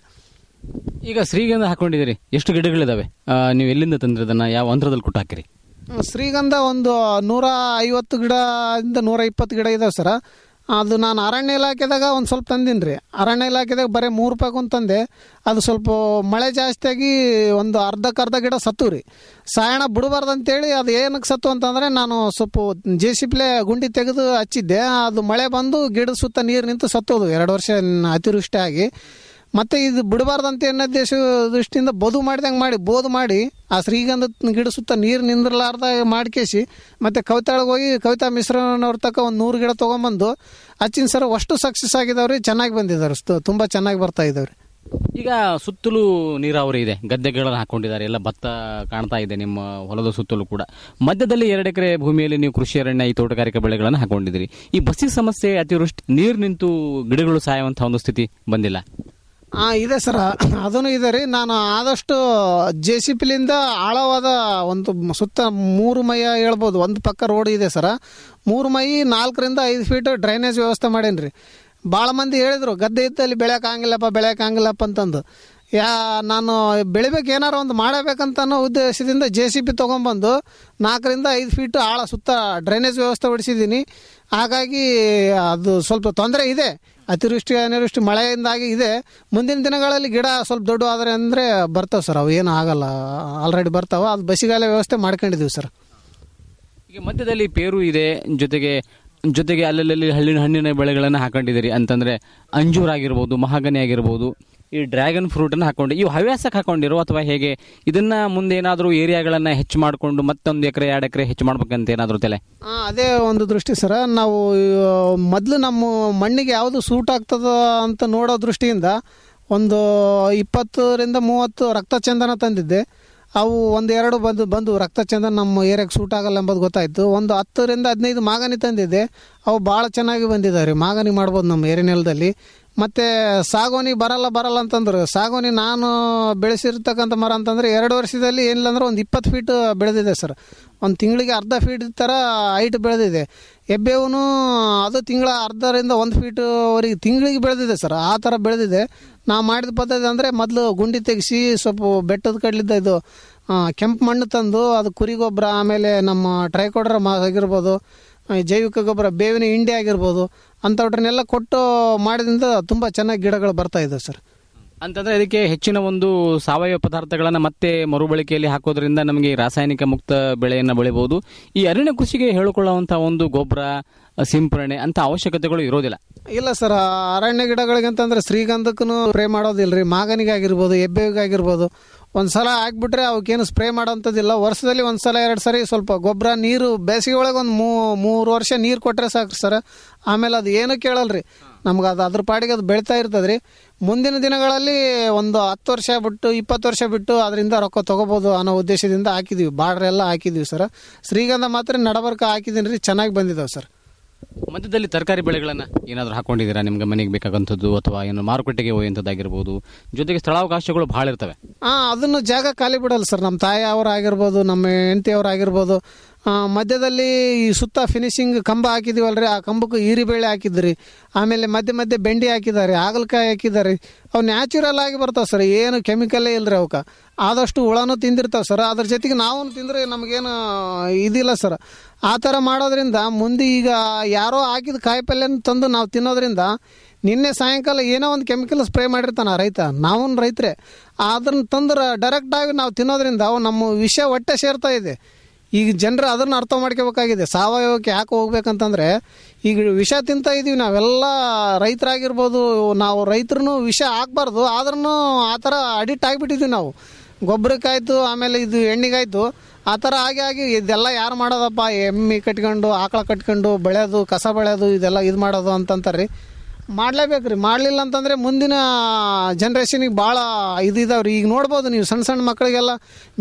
ಈಗ ಶ್ರೀಗಂಧ ಹಾಕೊಂಡಿದ್ದೀರಿ ಎಷ್ಟು ಗಿಡಗಳಿದಾವೆ ಆ, ನೀವು ಎಲ್ಲಿಂದ ತಂದ್ರದನ್ನ ಯಾವ ಅಂತರದಲ್ಲಿ ಕೊಟ್ಟು ಹಾಕಿರಿ ಶ್ರೀಗಂಧ ಒಂದು ನೂರ ಐವತ್ತು ಗಿಡದಿಂದ ನೂರ ಇಪ್ಪತ್ತು ಗಿಡ ಇದಾವೆ ಸರ ಅದು ನಾನು ಅರಣ್ಯ ಇಲಾಖೆದಾಗ ಒಂದು ಸ್ವಲ್ಪ ತಂದೀನಿ ರೀ ಅರಣ್ಯ ಇಲಾಖೆದಾಗ ಬರೀ ಮೂರು ರೂಪಾಯಿಗೆ ಒಂದು ತಂದೆ ಅದು ಸ್ವಲ್ಪ ಮಳೆ ಜಾಸ್ತಿಯಾಗಿ ಒಂದು ಅರ್ಧಕ್ಕೆ ಅರ್ಧ ಗಿಡ ಸತ್ತು ರೀ ಸಾಯಣ ಬಿಡಬಾರ್ದು ಅಂತೇಳಿ ಅದು ಏನಕ್ಕೆ ಸತ್ತು ಅಂತಂದರೆ ನಾನು ಸ್ವಲ್ಪ ಜೆ ಸಿ ಪ್ಲೇ ಗುಂಡಿ ತೆಗೆದು ಹಚ್ಚಿದ್ದೆ ಅದು ಮಳೆ ಬಂದು ಗಿಡದ ಸುತ್ತ ನೀರು ನಿಂತು ಸತ್ತೋದು ಎರಡು ವರ್ಷ ಅತಿವೃಷ್ಟಿ ಆಗಿ ಮತ್ತೆ ಇದು ಬಿಡಬಾರ್ದಂತ ಅನ್ನೋ ದೇಶ ದೃಷ್ಟಿಯಿಂದ ಬದು ಮಾಡಿದಂಗೆ ಮಾಡಿ ಬೋದು ಮಾಡಿ ಆ ಶ್ರೀಗಂಧದ ಗಿಡ ಸುತ್ತ ನೀರು ನಿಂದ್ರಲಾರ್ದ ಮಾಡ್ಕೇಸಿ ಮತ್ತೆ ಕವಿತಾಳಿಗೆ ಹೋಗಿ ಕವಿತಾ ಮಿಶ್ರನವ್ರ ತಕ್ಕ ಒಂದು ನೂರು ಗಿಡ ತೊಗೊಂಬಂದು ಹಚ್ಚಿನ ಸರ್ ಅಷ್ಟು ಸಕ್ಸಸ್ ಆಗಿದಾವ್ರಿ ಚೆನ್ನಾಗಿ ಬಂದಿದ್ದಾರೆ ತುಂಬ ಚೆನ್ನಾಗಿ ಬರ್ತಾ ಇದಾವ್ರಿ ಈಗ ಸುತ್ತಲೂ ನೀರಾವರಿ ಇದೆ ಗದ್ದೆಗಳನ್ನು ಹಾಕೊಂಡಿದ್ದಾರೆ ಎಲ್ಲ ಭತ್ತ ಕಾಣ್ತಾ ಇದೆ ನಿಮ್ಮ ಹೊಲದ ಸುತ್ತಲೂ ಕೂಡ ಮಧ್ಯದಲ್ಲಿ ಎರಡು ಎಕರೆ ಭೂಮಿಯಲ್ಲಿ ನೀವು ಕೃಷಿ ಅರಣ್ಯ ಈ ತೋಟಗಾರಿಕಾ ಬೆಳೆಗಳನ್ನು ಹಾಕೊಂಡಿದ್ದೀರಿ ಈ ಬಸ್ಸಿ ಸಮಸ್ಯೆ ಅತಿವೃಷ್ಟಿ ನೀರು ನಿಂತು ಗಿಡಗಳು ಸಾಯುವಂತಹ ಒಂದು ಸ್ಥಿತಿ ಬಂದಿಲ್ಲ ಆ ಇದೆ ಸರ ಅದೂ ಇದೆ ರೀ ನಾನು ಆದಷ್ಟು ಜೆ ಸಿ ಪಿಲಿಂದ ಆಳವಾದ ಒಂದು ಮ- ಸುತ್ತ ಮೂರು ಮೈಯ ಹೇಳ್ಬೋದು ಒಂದು ಪಕ್ಕ ರೋಡ್ ಇದೆ ಸರ ಮೂರು ಮೈ ನಾಲ್ಕರಿಂದ ಐದು ಫೀಟ್ ಡ್ರೈನೇಜ್ ವ್ಯವಸ್ಥೆ ಮಾಡೇನಿ ರೀ ಭಾಳ ಮಂದಿ ಹೇಳಿದರು ಗದ್ದೆ ಇದ್ದಲ್ಲಿ ಬೆಳೆಯೋಕ್ಕಾಗಿಲ್ಲಪ್ಪ ಬೆಳೆಯೋಕ್ಕಾಗಿಲ್ಲಪ್ಪ ಅಂತಂದು ಯಾ ನಾನು ಬೆಳಿಬೇಕು ಏನಾರು ಒಂದು ಮಾಡಬೇಕಂತ ಅನ್ನೋ ಉದ್ದೇಶದಿಂದ ಜೆ ಸಿ ಪಿ ತೊಗೊಂಬಂದು ನಾಲ್ಕರಿಂದ ಐದು ಫೀಟ್ ಆಳ ಸುತ್ತ ಡ್ರೈನೇಜ್ ವ್ಯವಸ್ಥೆ ಹೊಡಿಸಿದ್ದೀನಿ ಹಾಗಾಗಿ ಅದು ಸ್ವಲ್ಪ ತೊಂದರೆ ಇದೆ ಅತಿವೃಷ್ಟಿ ಅನಿವೃಷ್ಟಿ ಮಳೆಯಿಂದಾಗಿ ಇದೆ ಮುಂದಿನ ದಿನಗಳಲ್ಲಿ ಗಿಡ ಸ್ವಲ್ಪ ದೊಡ್ಡ ಆದರೆ ಅಂದರೆ ಬರ್ತಾವೆ ಸರ್ ಅವು ಏನು ಆಗಲ್ಲ ಆಲ್ರೆಡಿ ಬರ್ತಾವೆ ಅದು ಬಸಿಗಾಲ ವ್ಯವಸ್ಥೆ ಮಾಡ್ಕೊಂಡಿದ್ದೀವಿ ಸರ್ ಈಗ ಮಧ್ಯದಲ್ಲಿ ಪೇರು ಇದೆ ಜೊತೆಗೆ ಜೊತೆಗೆ ಅಲ್ಲಲ್ಲಿ ಹಳ್ಳಿನ ಹಣ್ಣಿನ ಬೆಳೆಗಳನ್ನು ಹಾಕೊಂಡಿದ್ದೀರಿ ಅಂತಂದ್ರೆ ಅಂಜೂರ್ ಆಗಿರ್ಬೋದು ಮಹಾಗನಿ ಆಗಿರ್ಬೋದು ಈ ಡ್ರ್ಯಾಗನ್ ಫ್ರೂಟ್ ಅನ್ನು ಹಾಕೊಂಡು ಇವು ಹವ್ಯಾಸಕ್ಕೆ ಹಾಕೊಂಡಿರೋ ಅಥವಾ ಹೇಗೆ ಇದನ್ನ ಮುಂದೆ ಏನಾದರೂ ಏರಿಯಾಗಳನ್ನ ಹೆಚ್ಚು ಮಾಡಿಕೊಂಡು ಮತ್ತೊಂದು ಎಕರೆ ಎರಡು ಎಕರೆ ಹೆಚ್ಚು ಮಾಡ್ಬೇಕಂತ ಏನಾದರೂ ತಲೆ ಆ, ಅದೇ ಒಂದು ದೃಷ್ಟಿ ಸರ ನಾವು ಮೊದಲು ನಮ್ಮ ಮಣ್ಣಿಗೆ ಯಾವುದು ಸೂಟ್ ಆಗ್ತದ ಅಂತ ನೋಡೋ ದೃಷ್ಟಿಯಿಂದ ಒಂದು ಇಪ್ಪತ್ತರಿಂದ ಮೂವತ್ತು ರಕ್ತ ಚಂದನ ತಂದಿದ್ದೆ ಅವು ಒಂದು ಎರಡು ಬಂದು ಬಂದು ರಕ್ತಚಂದನ ನಮ್ಮ ಏರಿಯಾಗೆ ಸೂಟ್ ಆಗಲ್ಲ ಎಂಬುದು ಗೊತ್ತಾಯಿತು ಒಂದು ಹತ್ತರಿಂದ ಹದಿನೈದು ಮಾಗನಿ ತಂದಿದ್ದೆ ಅವು ಭಾಳ ಚೆನ್ನಾಗಿ ಬಂದಿದ್ದಾವೆ ರೀ ಮಾಗನಿ ಮಾಡ್ಬೋದು ನಮ್ಮ ಏರಿಯ ನೆಲದಲ್ಲಿ ಮತ್ತು ಸಾಗೋನಿ ಬರಲ್ಲ ಬರಲ್ಲ ಅಂತಂದ್ರು ಸಾಗೋನಿ ನಾನು ಬೆಳೆಸಿರ್ತಕ್ಕಂಥ ಮರ ಅಂತಂದರೆ ಎರಡು ವರ್ಷದಲ್ಲಿ ಏನಿಲ್ಲ ಅಂದ್ರೆ ಒಂದು ಇಪ್ಪತ್ತು ಫೀಟ್ ಬೆಳೆದಿದೆ ಸರ್ ಒಂದು ತಿಂಗಳಿಗೆ ಅರ್ಧ ಫೀಟ್ ಥರ ಹೈಟ್ ಬೆಳೆದಿದೆ ಎಬ್ಬೇವು ಅದು ತಿಂಗಳ ಅರ್ಧರಿಂದ ಒಂದು ಫೀಟ್ವರೆಗೆ ತಿಂಗಳಿಗೆ ಬೆಳೆದಿದೆ ಸರ್ ಆ ಥರ ಬೆಳೆದಿದೆ ನಾವು ಮಾಡಿದ ಪದ್ಧತಿ ಅಂದರೆ ಮೊದಲು ಗುಂಡಿ ತೆಗೆಸಿ ಸ್ವಲ್ಪ ಬೆಟ್ಟದ ಕಡ್ಲಿದ್ದ ಇದು ಆ, ಕೆಂಪು ಮಣ್ಣು ತಂದು ಅದು ಕುರಿ ಗೊಬ್ಬರ ಆಮೇಲೆ ನಮ್ಮ ಟ್ರೈಕೋಡ್ರ ಮಾ ಆಗಿರ್ಬೋದು ಆ, ಜೈವಿಕ ಗೊಬ್ಬರ ಬೇವಿನ ಹಿಂಡಿ ಆಗಿರ್ಬೋದು ಅಂಥವ್ರನ್ನೆಲ್ಲ ಕೊಟ್ಟು ಮಾಡಿದಿಂದ ತುಂಬ ಚೆನ್ನಾಗಿ ಗಿಡಗಳು ಬರ್ತಾ ಇದ್ದಾವೆ ಸರ್ ಅಂತಂದ್ರೆ ಇದಕ್ಕೆ ಹೆಚ್ಚಿನ ಒಂದು ಸಾವಯವ ಪದಾರ್ಥಗಳನ್ನ ಮತ್ತೆ ಮರುಬಳಕೆಯಲ್ಲಿ ಹಾಕೋದ್ರಿಂದ ನಮಗೆ ರಾಸಾಯನಿಕ ಮುಕ್ತ ಬೆಳೆಯನ್ನ ಬೆಳಿಬಹುದು ಈ ಅರಣ್ಯ ಕೃಷಿಗೆ ಹೇಳಿಕೊಳ್ಳುವಂತಹ ಒಂದು ಗೊಬ್ಬರ ಸಿಂಪರಣೆ ಅಂತ ಅವಶ್ಯಕತೆಗಳು ಇರೋದಿಲ್ಲ ಇಲ್ಲ ಸರ್ ಅರಣ್ಯ ಗಿಡಗಳಿಗೆ ಅಂತಂದ್ರೆ ಶ್ರೀಗಂಧಕ್ಕೂ ಸ್ಪ್ರೇ ಮಾಡೋದಿಲ್ಲ ರೀ ಮಾಗನಿಗಾಗಿರ್ಬೋದು ಎಬ್ಬೆಗಾಗಿರ್ಬೋದು ಒಂದು ಸಲ ಹಾಕ್ಬಿಟ್ರೆ ಅವಕ್ಕೇನು ಸ್ಪ್ರೇ ಮಾಡೋಂಥದ್ದಿಲ್ಲ ವರ್ಷದಲ್ಲಿ ಒಂದು ಸಲ ಎರಡು ಸರಿ ಸ್ವಲ್ಪ ಗೊಬ್ಬರ ನೀರು ಬೇಸಿಗೆ ಒಳಗೆ ಒಂದು ಮೂ ಮೂರು ವರ್ಷ ನೀರು ಕೊಟ್ಟರೆ ಸಾಕು ಸರ್ ಆಮೇಲೆ ಅದು ಏನು ಕೇಳಲ್ರಿ ನಮ್ಗೆ ಅದು ಅದ್ರ ಪಾಡಿಗೆ ಅದು ಬೆಳೀತಾ ಇರ್ತದೆ ರೀ ಮುಂದಿನ ದಿನಗಳಲ್ಲಿ ಒಂದು ಹತ್ತು ವರ್ಷ ಬಿಟ್ಟು ಇಪ್ಪತ್ತು ವರ್ಷ ಬಿಟ್ಟು ಅದರಿಂದ ರೊಕ್ಕ ತೊಗೋಬೋದು ಅನ್ನೋ ಉದ್ದೇಶದಿಂದ ಹಾಕಿದ್ದೀವಿ ಬಾರ್ಡ್ರ್ ಎಲ್ಲ ಹಾಕಿದ್ದೀವಿ ಸರ್ ಶ್ರೀಗಂಧ ಮಾತ್ರ ನಡಬರ್ಕ ಹಾಕಿದ್ದೀನಿ ರೀ ಚೆನ್ನಾಗಿ ಬಂದಿದ್ದಾವೆ ಸರ್ ಮಧ್ಯದಲ್ಲಿ ತರಕಾರಿ ಬೆಳೆಗಳನ್ನ ಏನಾದರೂ ಹಾಕೊಂಡಿದ್ದೀರಾ ನಿಮ್ಗೆ ಮನೆಗೆ ಬೇಕಾಗಂಥದ್ದು ಅಥವಾ ಏನು ಮಾರುಕಟ್ಟೆಗೆ ಒಯ್ಯುವಂಥದ್ದಾಗಿರ್ಬೋದು ಜೊತೆಗೆ ಸ್ಥಳಾವಕಾಶಗಳು ಭಾಳ ಇರ್ತವೆ ಹಾಂ ಅದನ್ನು ಜಾಗ ಖಾಲಿ ಬಿಡಲ್ಲ ಸರ್ ನಮ್ಮ ತಾಯಿ ಆಗಿರ್ಬೋದು ನಮ್ಮ ಹೆಂಡತಿಯವ್ರು ಆಗಿರ್ಬೋದು ಆ, ಮಧ್ಯದಲ್ಲಿ ಈ ಸುತ್ತ ಫಿನಿಶಿಂಗ್ ಕಂಬ ಹಾಕಿದೀವಲ್ರಿ ಆ ಕಂಬಕ್ಕೆ ಈರಿಬೇಳೆ ಹಾಕಿದ್ರಿ ಆಮೇಲೆ ಮಧ್ಯೆ ಮಧ್ಯೆ ಬೆಂಡಿ ಹಾಕಿದ್ದಾರೆ ಹಾಗಲಕಾಯಿ ಹಾಕಿದ್ದಾರೆ ಅವು ನ್ಯಾಚುರಲ್ ಆಗಿ ಬರ್ತಾವೆ ಸರ್ ಏನು ಕೆಮಿಕಲ್ಲೇ ಇಲ್ರಿ ಅವಕ್ಕೆ ಆದಷ್ಟು ಹುಳನೂ ತಿಂದಿರ್ತಾವೆ ಸರ್ ಅದ್ರ ಜೊತೆಗೆ ನಾವು ತಿಂದರೆ ನಮಗೇನು ಇದಿಲ್ಲ ಸರ್ ಆ ಥರ ಮಾಡೋದ್ರಿಂದ ಮುಂದೆ ಈಗ ಯಾರೋ ಹಾಕಿದ ಕಾಯಿ ಪಲ್ಯನ ತಂದು ನಾವು ತಿನ್ನೋದ್ರಿಂದ ನಿನ್ನೆ ಸಾಯಂಕಾಲ ಏನೋ ಒಂದು ಕೆಮಿಕಲ್ ಸ್ಪ್ರೇ ಮಾಡಿರ್ತಾನ ಆ ರೈತ ನಾವು ರೈತರೇ ಅದನ್ನ ತಂದ್ರೆ ಡೈರೆಕ್ಟಾಗಿ ನಾವು ತಿನ್ನೋದ್ರಿಂದ ಅವು ನಮ್ಮ ವಿಷ ಹೊಟ್ಟೆ ಸೇರ್ತಾ ಇದೆ ಈಗ ಜನರು ಅದನ್ನು ಅರ್ಥ ಮಾಡ್ಕೋಬೇಕಾಗಿದೆ ಸಾವಯವಕ್ಕೆ ಯಾಕೆ ಹೋಗ್ಬೇಕಂತಂದ್ರೆ ಈಗ ವಿಷ ತಿಂತ ಇದೀವಿ ನಾವೆಲ್ಲ ರೈತರಾಗಿರ್ಬೋದು ನಾವು ರೈತರು ವಿಷ ಹಾಕ್ಬಾರ್ದು ಆದ್ರೂ ಆ ಥರ ಅಡಿಕ್ಟ್ ಆಗಿಬಿಟ್ಟಿದ್ವಿ ನಾವು ಗೊಬ್ಬರಕ್ಕಾಯ್ತು ಆಮೇಲೆ ಇದು ಎಣ್ಣೆಗಾಯ್ತು ಆ ಥರ ಆಗಿ ಆಗಿ ಇದೆಲ್ಲ ಯಾರು ಮಾಡೋದಪ್ಪ ಎಮ್ಮೆ ಕಟ್ಕೊಂಡು ಆಕಳ ಕಟ್ಕೊಂಡು ಬೆಳೆಯೋದು ಕಸ ಬೆಳೆಯೋದು ಇದೆಲ್ಲ ಇದು ಮಾಡೋದು ಅಂತಂತಾರೆ ಮಾಡ್ಲೇಬೇಕು ರೀ ಮಾಡಲಿಲ್ಲ ಅಂತಂದರೆ ಮುಂದಿನ ಜನ್ರೇಷನಿಗೆ ಭಾಳ ಇದು ಇದಾವೆ ರೀ ಈಗ ನೋಡ್ಬೋದು ನೀವು ಸಣ್ಣ ಸಣ್ಣ ಮಕ್ಕಳಿಗೆಲ್ಲ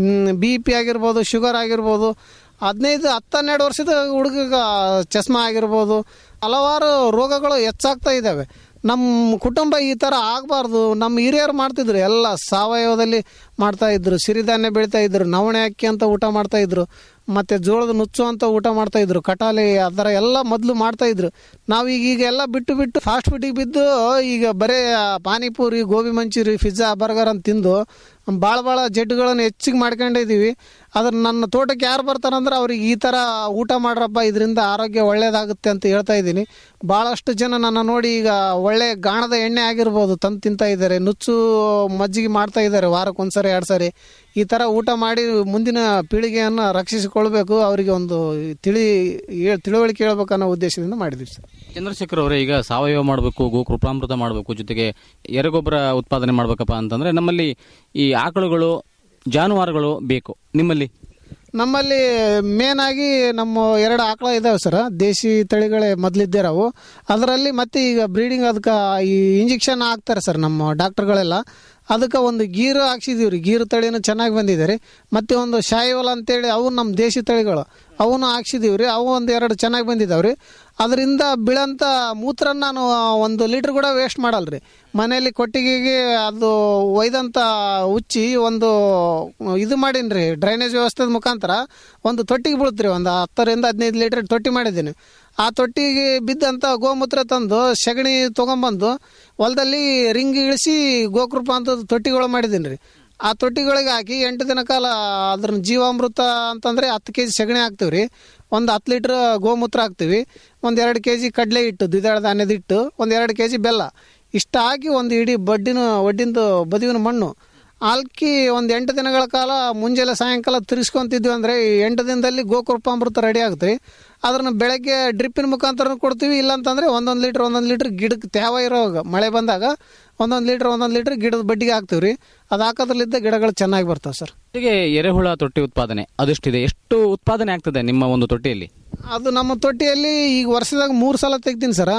ಬಿ ಪಿ ಆಗಿರ್ಬೋದು ಶುಗರ್ ಆಗಿರ್ಬೋದು ಹದಿನೈದು ಹತ್ತೆರಡು ವರ್ಷದ ಹುಡುಗ ಚಸ್ಮಾ ಆಗಿರ್ಬೋದು ಹಲವಾರು ರೋಗಗಳು ಹೆಚ್ಚಾಗ್ತಾ ಇದ್ದಾವೆ ನಮ್ಮ ಕುಟುಂಬ ಈ ಥರ ಆಗಬಾರ್ದು ನಮ್ಮ ಹಿರಿಯರು ಮಾಡ್ತಿದ್ರು ಎಲ್ಲ ಸಾವಯವದಲ್ಲಿ ಮಾಡ್ತಾ ಇದ್ರು ಸಿರಿಧಾನ್ಯ ಬೆಳಿತಾ ಇದ್ರು ನವಣೆ ಅಕ್ಕಿ ಅಂತ ಊಟ ಮಾಡ್ತಾ ಇದ್ರು ಮತ್ತು ಜೋಳದ ನುಚ್ಚು ಅಂತ ಊಟ ಮಾಡ್ತಾ ಇದ್ರು ಕಟಾಲಿ ಆ ಥರ ಎಲ್ಲ ಮೊದಲು ಮಾಡ್ತಾ ಇದ್ರು ನಾವು ಈಗ ಈಗ ಎಲ್ಲ ಬಿಟ್ಟು ಬಿಟ್ಟು ಫಾಸ್ಟ್ ಫುಡ್ಡಿಗೆ ಬಿದ್ದು ಈಗ ಬರೇ ಪಾನಿಪೂರಿ ಗೋಬಿ ಮಂಚೂರಿ ಪಿಜ್ಜಾ ಬರ್ಗರ್ ಅಂತ ತಿಂದು ಭಾಳ ಭಾಳ ಜಡ್ಡುಗಳನ್ನು ಹೆಚ್ಚಿಗೆ ಮಾಡ್ಕೊಂಡಿದ್ದೀವಿ ಅದ್ರ ನನ್ನ ತೋಟಕ್ಕೆ ಯಾರು ಬರ್ತಾರಂದ್ರೆ ಅವ್ರಿಗೆ ಈ ಥರ ಊಟ ಮಾಡ್ರಪ್ಪ ಇದರಿಂದ ಆರೋಗ್ಯ ಒಳ್ಳೇದಾಗುತ್ತೆ ಅಂತ ಹೇಳ್ತಾ ಇದ್ದೀನಿ ಭಾಳಷ್ಟು ಜನ ನನ್ನ ನೋಡಿ ಈಗ ಒಳ್ಳೆ ಗಾಣದ ಎಣ್ಣೆ ಆಗಿರ್ಬೋದು ತಂದು ತಿಂತಾ ಇದ್ದಾರೆ ನುಚ್ಚು ಮಜ್ಜಿಗೆ ಮಾಡ್ತಾ ಇದ್ದಾರೆ ವಾರಕ್ಕೆ ಒಂದ್ಸರಿ ಎರಡು ಸರಿ ಈ ಥರ ಊಟ ಮಾಡಿ ಮುಂದಿನ ಪೀಳಿಗೆಯನ್ನು ರಕ್ಷಿಸಿಕೊಳ್ಬೇಕು ಅವರಿಗೆ ಒಂದು ತಿಳಿ ಹೇಳ್- ತಿಳುವಳಿಕೆ ಹೇಳ್ಬೇಕು ಅನ್ನೋ ಉದ್ದೇಶದಿಂದ ಮಾಡಿದ್ವಿ ಸರ್ ಚಂದ್ರಶೇಖರ್ ಅವರೇ ಈಗ ಸಾವಯವ ಮಾಡಬೇಕು ಗೋಕೃಪಾಮೃತ ಮಾಡಬೇಕು ಜೊತೆಗೆ ಎರೆಗೊಬ್ಬರ ಉತ್ಪಾದನೆ ಮಾಡ್ಬೇಕಪ್ಪ ಅಂತಂದ್ರೆ ನಮ್ಮಲ್ಲಿ ಈ ಆಕಳುಗಳು ಜಾನುವಾರುಗಳು ಬೇಕು ನಿಮ್ಮಲ್ಲಿ ನಮ್ಮಲ್ಲಿ ಮೇನ್ ಆಗಿ ನಮ್ಮ ಎರಡು ಆಕಳ ಇದಾವೆ ಸರ್ ದೇಶಿ ತಳಿಗಳೇ ಮೊದಲಿದ್ದಾರವು ಅದರಲ್ಲಿ ಮತ್ತೆ ಈಗ ಬ್ರೀಡಿಂಗ್ ಅದಕ್ಕೆ ಈ ಇಂಜೆಕ್ಷನ್ ಹಾಕ್ತಾರೆ ಸರ್ ನಮ್ಮ ಡಾಕ್ಟರ್ಗಳೆಲ್ಲ ಅದಕ್ಕೆ ಒಂದು ಗೀರು ಹಾಕ್ಸಿದೀವಿ ರೀ ಗೀರು ತಳಿನೂ ಚೆನ್ನಾಗಿ ಬಂದಿದೆ ರೀ ಮತ್ತು ಒಂದು ಶಾಯಿವಲ ಅಂತೇಳಿ ಅವು ನಮ್ಮ ದೇಶಿ ತಳಿಗಳು ಅವನು ಹಾಕ್ಸಿದೀವಿ ರೀ ಅವು ಒಂದು ಎರಡು ಚೆನ್ನಾಗಿ ಬಂದಿದ್ದಾವೆ ರೀ ಅದರಿಂದ ಬೀಳಂತ ಮೂತ್ರ ನಾನು ಒಂದು ಲೀಟ್ರ್ ಕೂಡ ವೇಸ್ಟ್ ಮಾಡಲ್ಲ ರೀ ಮನೆಯಲ್ಲಿ ಕೊಟ್ಟಿಗೆಗೆ ಅದು ಒಯ್ದಂಥ ಉಚ್ಚಿ ಒಂದು ಇದು ಮಾಡೀನಿ ರೀ ಡ್ರೈನೇಜ್ ವ್ಯವಸ್ಥೆ ಮುಖಾಂತರ ಒಂದು ತೊಟ್ಟಿಗೆ ಬೀಳುತ್ತೆ ರೀ ಒಂದು ಹತ್ತರಿಂದ ಹದಿನೈದು ಲೀಟ್ರ್ ತೊಟ್ಟಿ ಮಾಡಿದ್ದೀನಿ ಆ ತೊಟ್ಟಿಗೆ ಬಿದ್ದಂಥ ಗೋಮೂತ್ರ ತಂದು ಸಗಣಿ ತೊಗೊಂಬಂದು ಹೊಲದಲ್ಲಿ ರಿಂಗ್ ಇಳಿಸಿ ಗೋಕೃಪ ಅಂತ ತೊಟ್ಟಿಗಳು ಮಾಡಿದ್ದೀನಿ ರೀ ಆ ತೊಟ್ಟಿಗಳಿಗೆ ಹಾಕಿ ಎಂಟು ದಿನ ಕಾಲ ಅದ್ರ ಜೀವಾಮೃತ ಅಂತಂದರೆ ಹತ್ತು ಕೆ ಜಿ ಸಗಣಿ ಹಾಕ್ತೀವಿ ರೀ ಒಂದು ಹತ್ತು ಲೀಟ್ರ್ ಗೋಮೂತ್ರ ಹಾಕ್ತೀವಿ ಒಂದು ಎರಡು ಕೆ ಜಿ ಕಡಲೆ ಹಿಟ್ಟು ದ್ವಿದಳ ಧಾನ್ಯದ ಹಿಟ್ಟು ಒಂದು ಎರಡು ಕೆ ಜಿ ಬೆಲ್ಲ ಇಷ್ಟು ಹಾಕಿ ಒಂದು ಇಡೀ ಬಡ್ಡಿನ ಒಡ್ಡಿಂದು ಬದಿವಿನ ಮಣ್ಣು ಹಾಕಿ ಒಂದು ಎಂಟು ದಿನಗಳ ಕಾಲ ಮುಂಜಾನೆ ಸಾಯಂಕಾಲ ತಿರ್ಸ್ಕೊಂತಿದ್ವಿ ಅಂದರೆ ಈ ಎಂಟು ದಿನದಲ್ಲಿ ಗೋಕೃಪಾಮೃತ ರೆಡಿ ಆಗುತ್ತೆ ರೀ ಅದನ್ನ ಬೆಳಗ್ಗೆ ಡ್ರಿಪ್ಪಿನ ಮುಖಾಂತರ ಕೊಡ್ತೀವಿ ಇಲ್ಲಾಂತಂದರೆ ಒಂದೊಂದು ಲೀಟ್ರ್ ಒಂದೊಂದು ಲೀಟ್ರ್ ಗಿಡಕ್ಕೆ ತೇವ ಇರೋವಾಗ ಮಳೆ ಬಂದಾಗ ಒಂದೊಂದು ಲೀಟ್ರ್ ಒಂದೊಂದು ಲೀಟ್ರ್ ಗಿಡದ ಬಡ್ಡಿಗೆ ಹಾಕ್ತೀವಿ ರೀ ಅದು ಹಾಕೋದ್ರಲ್ಲಿದ್ದ ಗಿಡಗಳು ಚೆನ್ನಾಗಿ ಬರ್ತಾವೆ ಸರ್ ಜೊತೆಗೆ ಎರೆಹುಳ ತೊಟ್ಟಿ ಉತ್ಪಾದನೆ ಅದೆಷ್ಟಿದೆ ಎಷ್ಟು ಉತ್ಪಾದನೆ ಆಗ್ತದೆ ನಿಮ್ಮ ಒಂದು ತೊಟ್ಟಿಯಲ್ಲಿ ಅದು ನಮ್ಮ ತೊಟ್ಟಿಯಲ್ಲಿ ಈಗ ವರ್ಷದಾಗ ಮೂರು ಸಲ ತೆಗ್ತೀನಿ ಸರ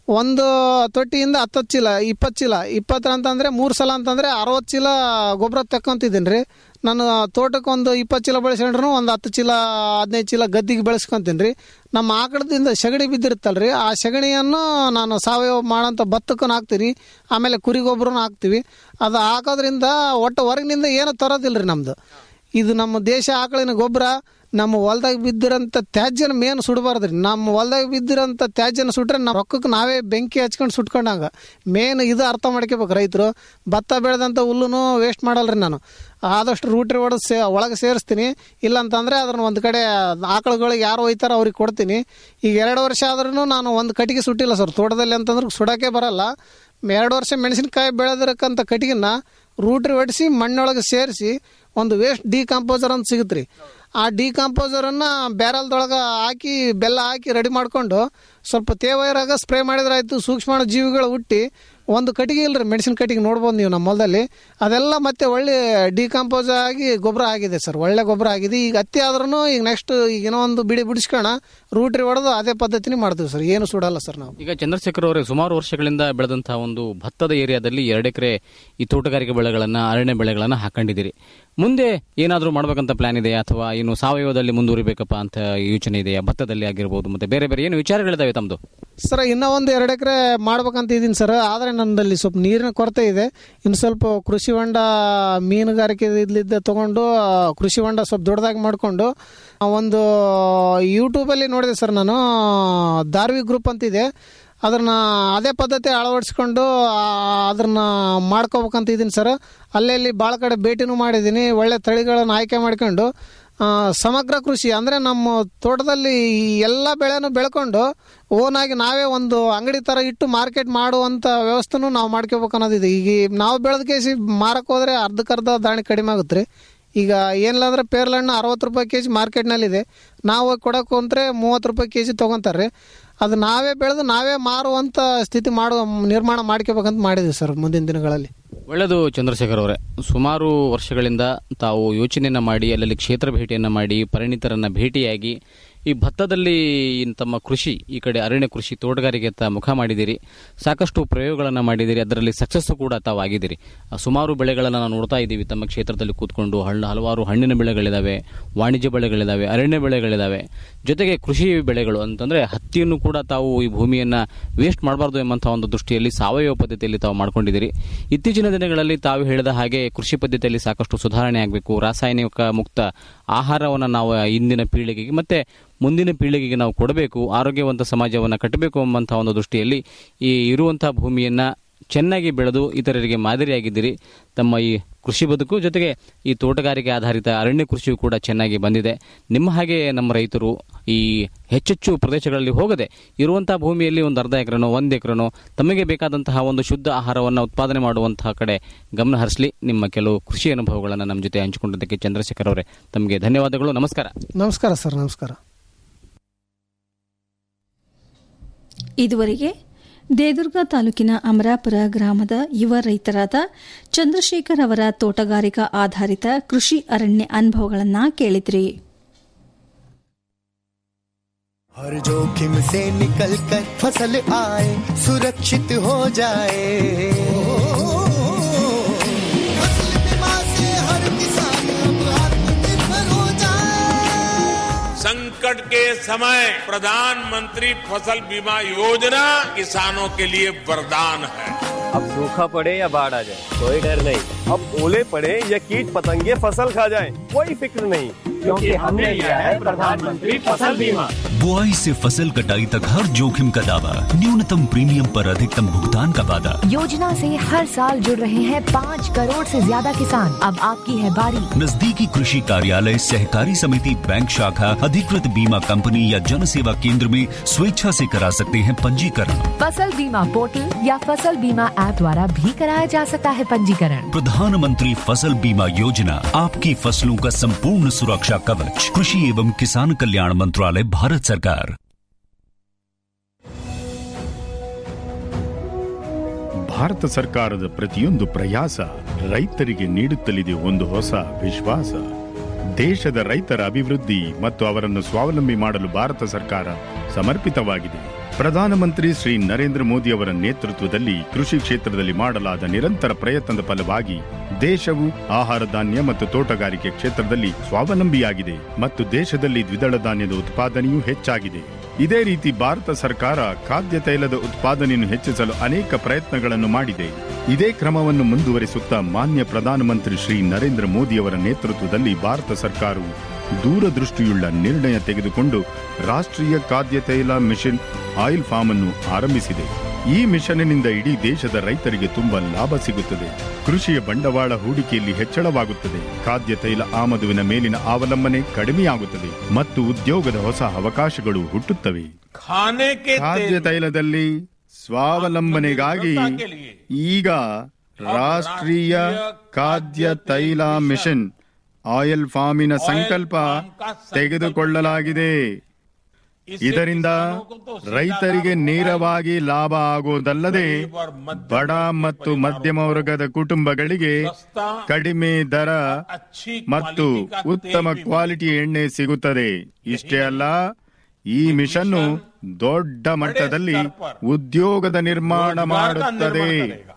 ಒಂದು ತೊಟ್ಟಿಯಿಂದ ಹತ್ತತ್ತು ಚೀಲ ಇಪ್ಪತ್ತು ಚೀಲ ಇಪ್ಪತ್ತು ಅಂತಂದರೆ ಮೂರು ಸಲ ಅಂತಂದರೆ ಅರವತ್ತು ಚೀಲ ಗೊಬ್ಬರ ತಕ್ಕೊಂತಿದ್ದೀನಿ ರೀ ನಾನು ತೋಟಕ್ಕೆ ಒಂದು ಇಪ್ಪತ್ತು ಚೀಲ ಬೆಳೆಸ್ಕೊಂಡ್ರು ಒಂದು ಹತ್ತು ಚೀಲ ಹದಿನೈದು ಚೀಲ ಗದ್ದಿಗೆ ಬೆಳೆಸ್ಕೊಂತೀನಿ ರೀ ನಮ್ಮ ಆಕಳದಿಂದ ಸಗಣಿ ಬಿದ್ದಿರುತ್ತಲ್ಲ ರೀ ಆ ಸಗಣಿಯನ್ನು ನಾನು ಸಾವಯವ ಮಾಡೋಂಥ ಭತ್ತಕ್ಕೂ ಹಾಕ್ತೀನಿ ಆಮೇಲೆ ಕುರಿ ಗೊಬ್ಬರನೂ ಹಾಕ್ತೀವಿ ಅದು ಹಾಕೋದ್ರಿಂದ ಒಟ್ಟು ಹೊರಗಿನಿಂದ ಏನು ತರೋದಿಲ್ಲ ರೀ ನಮ್ಮದು ಇದು ನಮ್ಮ ದೇಶ ಆಕಳಿನ ಗೊಬ್ಬರ ನಮ್ಮ ಹೊಲ್ದಾಗ ಬಿದ್ದಿರೋಂಥ ತ್ಯಾಜ್ಯನ ಮೇನ್ ಸುಡಬಾರ್ದು ರೀ ನಮ್ಮ ಹೊಲ್ದಾಗ ಬಿದ್ದಿರೋಂಥ ತ್ಯಾಜ್ಯನ ಸುಟ್ರೆ ನಮ್ಮ ರೊಕ್ಕಕ್ಕೆ ನಾವೇ ಬೆಂಕಿ ಹಚ್ಕೊಂಡು ಸುಟ್ಕೊಂಡಂಗ ಮೇನ್ ಇದು ಅರ್ಥ ಮಾಡ್ಕೋಬೇಕು ರೈತರು ಭತ್ತ ಬೆಳೆದಂಥ ಹುಲ್ಲುನು ವೇಸ್ಟ್ ಮಾಡಲ್ರಿ ನಾನು ಆದಷ್ಟು ರೂಟ್ರಿ ಹೊಡೆದು ಸೇ ಒಳಗೆ ಸೇರಿಸ್ತೀನಿ ಇಲ್ಲ ಅಂತಂದರೆ ಅದನ್ನ ಒಂದು ಕಡೆ ಆಕಳುಗಳಿಗೆ ಯಾರು ಒಯ್ತಾರೋ ಅವ್ರಿಗೆ ಕೊಡ್ತೀನಿ ಈಗ ಎರಡು ವರ್ಷ ಆದ್ರೂ ನಾನು ಒಂದು ಕಟ್ಟಿಗೆ ಸುಟ್ಟಿಲ್ಲ ಸರ್ ತೋಟದಲ್ಲಿ ಅಂತಂದ್ರೆ ಸುಡೋಕ್ಕೆ ಬರಲ್ಲ ಎರಡು ವರ್ಷ ಮೆಣಸಿನ್ಕಾಯಿ ಬೆಳೆದಿರಕ್ಕಂಥ ಕಟ್ಟಿಗೆನ ರೂಟ್ರಿ ಹೊಡಿಸಿ ಮಣ್ಣೊಳಗೆ ಸೇರಿಸಿ ಒಂದು ವೇಸ್ಟ್ ಡಿಕಾಂಪೋಸರ್ ಅಂತ ಸಿಗುತ್ತೆ ರೀ ಆ ಡಿಕಾಂಪೋಸರನ್ನು ಬ್ಯಾರಲ್ದೊಳಗೆ ಹಾಕಿ ಬೆಲ್ಲ ಹಾಕಿ ರೆಡಿ ಮಾಡಿಕೊಂಡು ಸ್ವಲ್ಪ ತೇವಾಯರಾಗ ಸ್ಪ್ರೇ ಮಾಡಿದ್ರೆ ಆಯಿತು ಸೂಕ್ಷ್ಮಾಣು ಜೀವಿಗಳು ಹುಟ್ಟಿ ಒಂದು ಕಟ್ಟಿಗೆ ಇಲ್ಲರಿ ಮೆಣಸಿನ ಕಟ್ಟಿಗೆ ನೋಡ್ಬೋದು ನೀವು ನಮ್ಮ ಹೊಲದಲ್ಲಿ ಅದೆಲ್ಲ ಮತ್ತೆ ಒಳ್ಳೆ ಡಿಕಾಂಪೋಸ್ ಆಗಿ ಗೊಬ್ಬರ ಆಗಿದೆ ಸರ್ ಒಳ್ಳೆ ಗೊಬ್ಬರ ಆಗಿದೆ ಈಗ ಹತ್ತಿ ಆದ್ರೂ ಈಗ ನೆಕ್ಸ್ಟ್ ಈಗ ಏನೋ ಒಂದು ಬಿಡಿ ಬಿಡಿಸ್ಕೋಣ ರೂಟ್ರಿ ಹೊಡೆದು ಅದೇ ಪದ್ಧತಿನೇ ಮಾಡ್ತೀವಿ ಸರ್ ಏನು ಸುಡಲ್ಲ ಸರ್ ನಾವು ಈಗ ಚಂದ್ರಶೇಖರ್ ಅವರೇ ಸುಮಾರು ವರ್ಷಗಳಿಂದ ಬೆಳೆದಂತಹ ಒಂದು ಭತ್ತದ ಏರಿಯಾದಲ್ಲಿ ಎರಡು ಎಕರೆ ಈ ತೋಟಗಾರಿಕೆ ಬೆಳೆಗಳನ್ನ ಅರಣ್ಯ ಬೆಳೆಗಳನ್ನ ಹಾಕೊಂಡಿದ್ದೀರಿ ಮುಂದೆ ಏನಾದರೂ ಮಾಡ್ಬೇಕಂತ ಪ್ಲಾನ್ ಇದೆಯಾ ಅಥವಾ ಏನು ಸಾವಯವದಲ್ಲಿ ಮುಂದುವರಿಬೇಕಪ್ಪ ಅಂತ ಯೋಚನೆ ಇದೆಯಾ ಭತ್ತದಲ್ಲಿ ಆಗಿರ್ಬೋದು ಮತ್ತೆ ಬೇರೆ ಬೇರೆ ಏನು ವಿಚಾರಗಳಿದಾವೆ ತಮ್ಮದು ಸರ್ ಇನ್ನೂ ಒಂದು ಎರಡು ಎಕರೆ ಮಾಡ್ಬೇಕಂತ ಇದ್ದೀನಿ ಸರ್ ಆದರೆ ನನ್ನಲ್ಲಿ ಸ್ವಲ್ಪ ನೀರಿನ ಕೊರತೆ ಇದೆ ಇನ್ನು ಸ್ವಲ್ಪ ಕೃಷಿ ಹೊಂಡ ಮೀನುಗಾರಿಕೆ ಇದ್ಲಿದ್ದ ತೊಗೊಂಡು ಆ, ಕೃಷಿ ಹೊಂಡ ಸ್ವಲ್ಪ ದೊಡ್ಡದಾಗಿ ಮಾಡಿಕೊಂಡು ಒಂದು ಯೂಟ್ಯೂಬಲ್ಲಿ ನೋಡಿದೆ ಸರ್ ನಾನು ದಾರ್ವಿ ಗ್ರೂಪ್ ಅಂತಿದೆ ಅದನ್ನ ಅದೇ ಪದ್ಧತಿ ಅಳವಡಿಸ್ಕೊಂಡು ಆ, ಅದನ್ನ ಮಾಡ್ಕೋಬೇಕಂತ ಇದ್ದೀನಿ ಸರ್ ಅಲ್ಲಲ್ಲಿ ಭಾಳ ಕಡೆ ಭೇಟಿನೂ ಮಾಡಿದ್ದೀನಿ ಒಳ್ಳೆ ತಳಿಗಳನ್ನು ಆಯ್ಕೆ ಮಾಡ್ಕೊಂಡು ಆ, ಸಮಗ್ರ ಕೃಷಿ ಅಂದರೆ ನಮ್ಮ ತೋಟದಲ್ಲಿ ಈ ಎಲ್ಲ ಬೆಳೆನೂ ಬೆಳ್ಕೊಂಡು ಓನಾಗಿ ನಾವೇ ಒಂದು ಅಂಗಡಿ ಥರ ಇಟ್ಟು ಮಾರ್ಕೆಟ್ ಮಾಡುವಂಥ ವ್ಯವಸ್ಥೆನೂ ನಾವು ಮಾಡ್ಕೋಬೇಕು ಅನ್ನೋದಿದೆ ಈಗ ಈ ನಾವು ಬೆಳೆದ ಕೇಸಿ ಮಾರಕ್ಕೆ ಹೋದರೆ ಅರ್ಧಕ್ಕರ್ಧ ದಾಣಿ ಕಡಿಮೆ ಆಗುತ್ತೆ ರೀ ಈಗ ಏನಿಲ್ಲ ಅಂದ್ರೆ ಪೇರ್ಲಣ್ಣು ಅರವತ್ತು ರೂಪಾಯಿ ಕೆ ಜಿ ಮಾರ್ಕೆಟ್ನಲ್ಲಿದೆ ನಾವು ಹೋಗಿ ಕೊಡೋಕೆ ಕುಂತ್ರೆ ಮೂವತ್ತು ರೂಪಾಯಿ ಕೆ ಜಿ ತೊಗೊತಾರೆ ಅದು ನಾವೇ ಬೆಳೆದು ನಾವೇ ಮಾರುವಂಥ ಸ್ಥಿತಿ ಮಾಡುವ ನಿರ್ಮಾಣ ಮಾಡ್ಕೋಬೇಕಂತ ಮಾಡಿದ್ವಿ ಸರ್ ಮುಂದಿನ ದಿನಗಳಲ್ಲಿ ಒಳ್ಳೆಯದು ಚಂದ್ರಶೇಖರ್ ಅವರೇ ಸುಮಾರು ವರ್ಷಗಳಿಂದ ತಾವು ಯೋಚನೆಯನ್ನ ಮಾಡಿ ಅಲ್ಲಲ್ಲಿ ಕ್ಷೇತ್ರ ಭೇಟಿಯನ್ನ ಮಾಡಿ ಪರಿಣಿತರನ್ನ ಭೇಟಿಯಾಗಿ ಈ ಭತ್ತದಲ್ಲಿ ತಮ್ಮ ಕೃಷಿ ಈ ಕಡೆ ಅರಣ್ಯ ಕೃಷಿ ತೋಟಗಾರಿಕೆಯತ್ತ ಮುಖ ಮಾಡಿದಿರಿ ಸಾಕಷ್ಟು ಪ್ರಯೋಗಗಳನ್ನು ಮಾಡಿದಿರಿ ಅದರಲ್ಲಿ ಸಕ್ಸಸ್ ಕೂಡ ತಾವು ಆಗಿದ್ದೀರಿ ಆ ಸುಮಾರು ಬೆಳೆಗಳನ್ನು ನಾವು ನೋಡ್ತಾ ಇದ್ದೀವಿ ತಮ್ಮ ಕ್ಷೇತ್ರದಲ್ಲಿ ಕೂತ್ಕೊಂಡು ಹಣ್ಣು ಹಲವಾರು ಹಣ್ಣಿನ ಬೆಳೆಗಳಿದಾವೆ ವಾಣಿಜ್ಯ ಬೆಳೆಗಳಿದಾವೆ ಅರಣ್ಯ ಬೆಳೆಗಳಿದಾವೆ ಜೊತೆಗೆ ಕೃಷಿ ಬೆಳೆಗಳು ಅಂತಂದ್ರೆ ಹತ್ತಿಯನ್ನು ಕೂಡ ತಾವು ಈ ಭೂಮಿಯನ್ನ ವೇಸ್ಟ್ ಮಾಡಬಾರ್ದು ಎಂಬಂತಹ ಒಂದು ದೃಷ್ಟಿಯಲ್ಲಿ ಸಾವಯವ ಪದ್ಧತಿಯಲ್ಲಿ ತಾವು ಮಾಡ್ಕೊಂಡಿದ್ದೀರಿ ಇತ್ತೀಚಿನ ದಿನಗಳಲ್ಲಿ ತಾವು ಹೇಳಿದ ಹಾಗೆ ಕೃಷಿ ಪದ್ಧತಿಯಲ್ಲಿ ಸಾಕಷ್ಟು ಸುಧಾರಣೆ ಆಗಬೇಕು ರಾಸಾಯನಿಕ ಮುಕ್ತ ಆಹಾರವನ್ನು ನಾವು ಇಂದಿನ ಪೀಳಿಗೆಗೆ ಮತ್ತೆ ಮುಂದಿನ ಪೀಳಿಗೆಗೆ ನಾವು ಕೊಡಬೇಕು ಆರೋಗ್ಯವಂತ ಸಮಾಜವನ್ನು ಕಟ್ಟಬೇಕು ಎಂಬಂತಹ ಒಂದು ದೃಷ್ಟಿಯಲ್ಲಿ ಈ ಇರುವಂತಹ ಭೂಮಿಯನ್ನ ಚೆನ್ನಾಗಿ ಬೆಳೆದು ಇತರರಿಗೆ ಮಾದರಿಯಾಗಿದ್ದೀರಿ ತಮ್ಮ ಈ ಕೃಷಿ ಬದುಕು ಜೊತೆಗೆ ಈ ತೋಟಗಾರಿಕೆ ಆಧಾರಿತ ಅರಣ್ಯ ಕೃಷಿಯು ಕೂಡ ಚೆನ್ನಾಗಿ ಬಂದಿದೆ ನಿಮ್ಮ ಹಾಗೆ ನಮ್ಮ ರೈತರು ಈ ಹೆಚ್ಚೆಚ್ಚು ಪ್ರದೇಶಗಳಲ್ಲಿ ಹೋಗದೆ ಇರುವಂತಹ ಭೂಮಿಯಲ್ಲಿ ಒಂದು ಅರ್ಧ ಎಕರೆನೋ ಒಂದು ಎಕರೆನೋ ತಮಗೆ ಬೇಕಾದಂತಹ ಒಂದು ಶುದ್ಧ ಆಹಾರವನ್ನು ಉತ್ಪಾದನೆ ಮಾಡುವಂತಹ ಕಡೆ ಗಮನ ಹರಿಸಲಿ ನಿಮ್ಮ ಕೆಲವು ಕೃಷಿ ಅನುಭವಗಳನ್ನು ನಮ್ಮ ಜೊತೆ ಹಂಚಿಕೊಂಡಿದ್ದಕ್ಕೆ ಚಂದ್ರಶೇಖರ್ ಅವರೇ ತಮಗೆ ಧನ್ಯವಾದಗಳು ನಮಸ್ಕಾರ ನಮಸ್ಕಾರ ಸರ್ ನಮಸ್ಕಾರ ಇದುವರೆಗೆ ದೇದುರ್ಗ ತಾಲೂಕಿನ ಅಮರಾಪುರ ಗ್ರಾಮದ ಯುವ ರೈತರಾದ ಚಂದ್ರಶೇಖರ್ ಅವರ ತೋಟಗಾರಿಕಾ ಆಧಾರಿತ ಕೃಷಿ ಅರಣ್ಯ ಅನುಭವಗಳನ್ನು ಕೇಳಿದ್ರಿ हर जोखिम से निकल कर फसल आए सुरक्षित हो जाए फसल बीमा से हर किसान अब आत्मनिर्भर हो जाए संकट के समय प्रधानमंत्री फसल बीमा योजना किसानों के लिए वरदान है अब सूखा पड़े या बाढ़ आ जाए कोई डर नहीं अब ओले पड़े या कीट पतंगे फसल खा जाए कोई फिक्र नहीं क्योंकि हमने लिया है प्रधानमंत्री फसल बीमा बुआई से फसल कटाई तक हर जोखिम का दावा न्यूनतम प्रीमियम पर अधिकतम भुगतान का वादा योजना से हर साल जुड़ रहे हैं पाँच करोड़ से ज्यादा किसान अब आपकी है बारी नजदीकी कृषि कार्यालय सहकारी समिति बैंक शाखा अधिकृत बीमा कंपनी या जन सेवा केंद्र में स्वेच्छा से करा सकते हैं पंजीकरण फसल बीमा पोर्टल या फसल बीमा ऐप द्वारा भी कराया जा सकता है पंजीकरण प्रधानमंत्री फसल बीमा योजना आपकी फसलों का संपूर्ण सुरक्षा कवच कृषि एवं किसान कल्याण मंत्रालय भारत सरकार ಭಾರತ ಸರ್ಕಾರದ ಪ್ರತಿಯೊಂದು ಪ್ರಯಾಸ ರೈತರಿಗೆ ನೀಡುತ್ತಲಿದೆ ಒಂದು ಹೊಸ ವಿಶ್ವಾಸ ದೇಶದ ರೈತರ ಅಭಿವೃದ್ಧಿ ಮತ್ತು ಅವರನ್ನು ಸ್ವಾವಲಂಬಿ ಮಾಡಲು ಭಾರತ ಸರ್ಕಾರ ಸಮರ್ಪಿತವಾಗಿದೆ ಪ್ರಧಾನಮಂತ್ರಿ ಶ್ರೀ ನರೇಂದ್ರ ಮೋದಿ ಅವರ ನೇತೃತ್ವದಲ್ಲಿ ಕೃಷಿ ಕ್ಷೇತ್ರದಲ್ಲಿ ಮಾಡಲಾದ ನಿರಂತರ ಪ್ರಯತ್ನದ ಫಲವಾಗಿ ದೇಶವು ಆಹಾರ ಧಾನ್ಯ ಮತ್ತು ತೋಟಗಾರಿಕೆ ಕ್ಷೇತ್ರದಲ್ಲಿ ಸ್ವಾವಲಂಬಿಯಾಗಿದೆ ಮತ್ತು ದೇಶದಲ್ಲಿ ದ್ವಿದಳ ಧಾನ್ಯದ ಉತ್ಪಾದನೆಯೂ ಹೆಚ್ಚಾಗಿದೆ ಇದೇ ರೀತಿ ಭಾರತ ಸರ್ಕಾರ ಖಾದ್ಯ ತೈಲದ ಉತ್ಪಾದನೆಯನ್ನು ಹೆಚ್ಚಿಸಲು ಅನೇಕ ಪ್ರಯತ್ನಗಳನ್ನು ಮಾಡಿದೆ ಇದೇ ಕ್ರಮವನ್ನು ಮುಂದುವರಿಸುತ್ತಾ ಮಾನ್ಯ ಪ್ರಧಾನಮಂತ್ರಿ ಶ್ರೀ ನರೇಂದ್ರ ಮೋದಿ ಅವರ ನೇತೃತ್ವದಲ್ಲಿ ಭಾರತ ಸರ್ಕಾರವು ದೂರದೃಷ್ಟಿಯುಳ್ಳ ನಿರ್ಣಯ ತೆಗೆದುಕೊಂಡು ರಾಷ್ಟ್ರೀಯ ಖಾದ್ಯ ತೈಲ ಮಿಷನ್ ಆಯಿಲ್ ಫಾರ್ಮ್ ಅನ್ನು ಆರಂಭಿಸಿದೆ ಈ ಮಿಷನ್ನಿಂದ ಇಡೀ ದೇಶದ ರೈತರಿಗೆ ತುಂಬಾ ಲಾಭ ಸಿಗುತ್ತದೆ ಕೃಷಿಯ ಬಂಡವಾಳ ಹೂಡಿಕೆಯಲ್ಲಿ ಹೆಚ್ಚಳವಾಗುತ್ತದೆ ಖಾದ್ಯ ತೈಲ ಆಮದುವಿನ ಮೇಲಿನ ಅವಲಂಬನೆ ಕಡಿಮೆಯಾಗುತ್ತದೆ ಮತ್ತು ಉದ್ಯೋಗದ ಹೊಸ ಅವಕಾಶಗಳು ಹುಟ್ಟುತ್ತವೆ खाने के ಖಾದ್ಯ तेल ತೈಲದಲ್ಲಿ ಸ್ವಾವಲಂಬನೆಗಾಗಿ ಈಗ ರಾಷ್ಟ್ರೀಯ ಖಾದ್ಯ ತೈಲ ಮಿಷನ್ ಆಯಿಲ್ ಫಾರ್ಮಿನ ಸಂಕಲ್ಪ ತೆಗೆದುಕೊಳ್ಳಲಾಗಿದೆ ಇದರಿಂದ ರೈತರಿಗೆ ನೇರವಾಗಿ ಲಾಭ ಆಗುವುದಲ್ಲದೆ ಬಡ ಮತ್ತು ಮಧ್ಯಮ ವರ್ಗದ ಕುಟುಂಬಗಳಿಗೆ ಕಡಿಮೆ ದರ ಮತ್ತು ಉತ್ತಮ ಕ್ವಾಲಿಟಿ ಎಣ್ಣೆ ಸಿಗುತ್ತದೆ ಇಷ್ಟೇ ಅಲ್ಲ ಈ ಮಿಷನ್ನು ದೊಡ್ಡ ಮಟ್ಟದಲ್ಲಿ ಉದ್ಯೋಗದ ನಿರ್ಮಾಣ ಮಾಡುತ್ತದೆ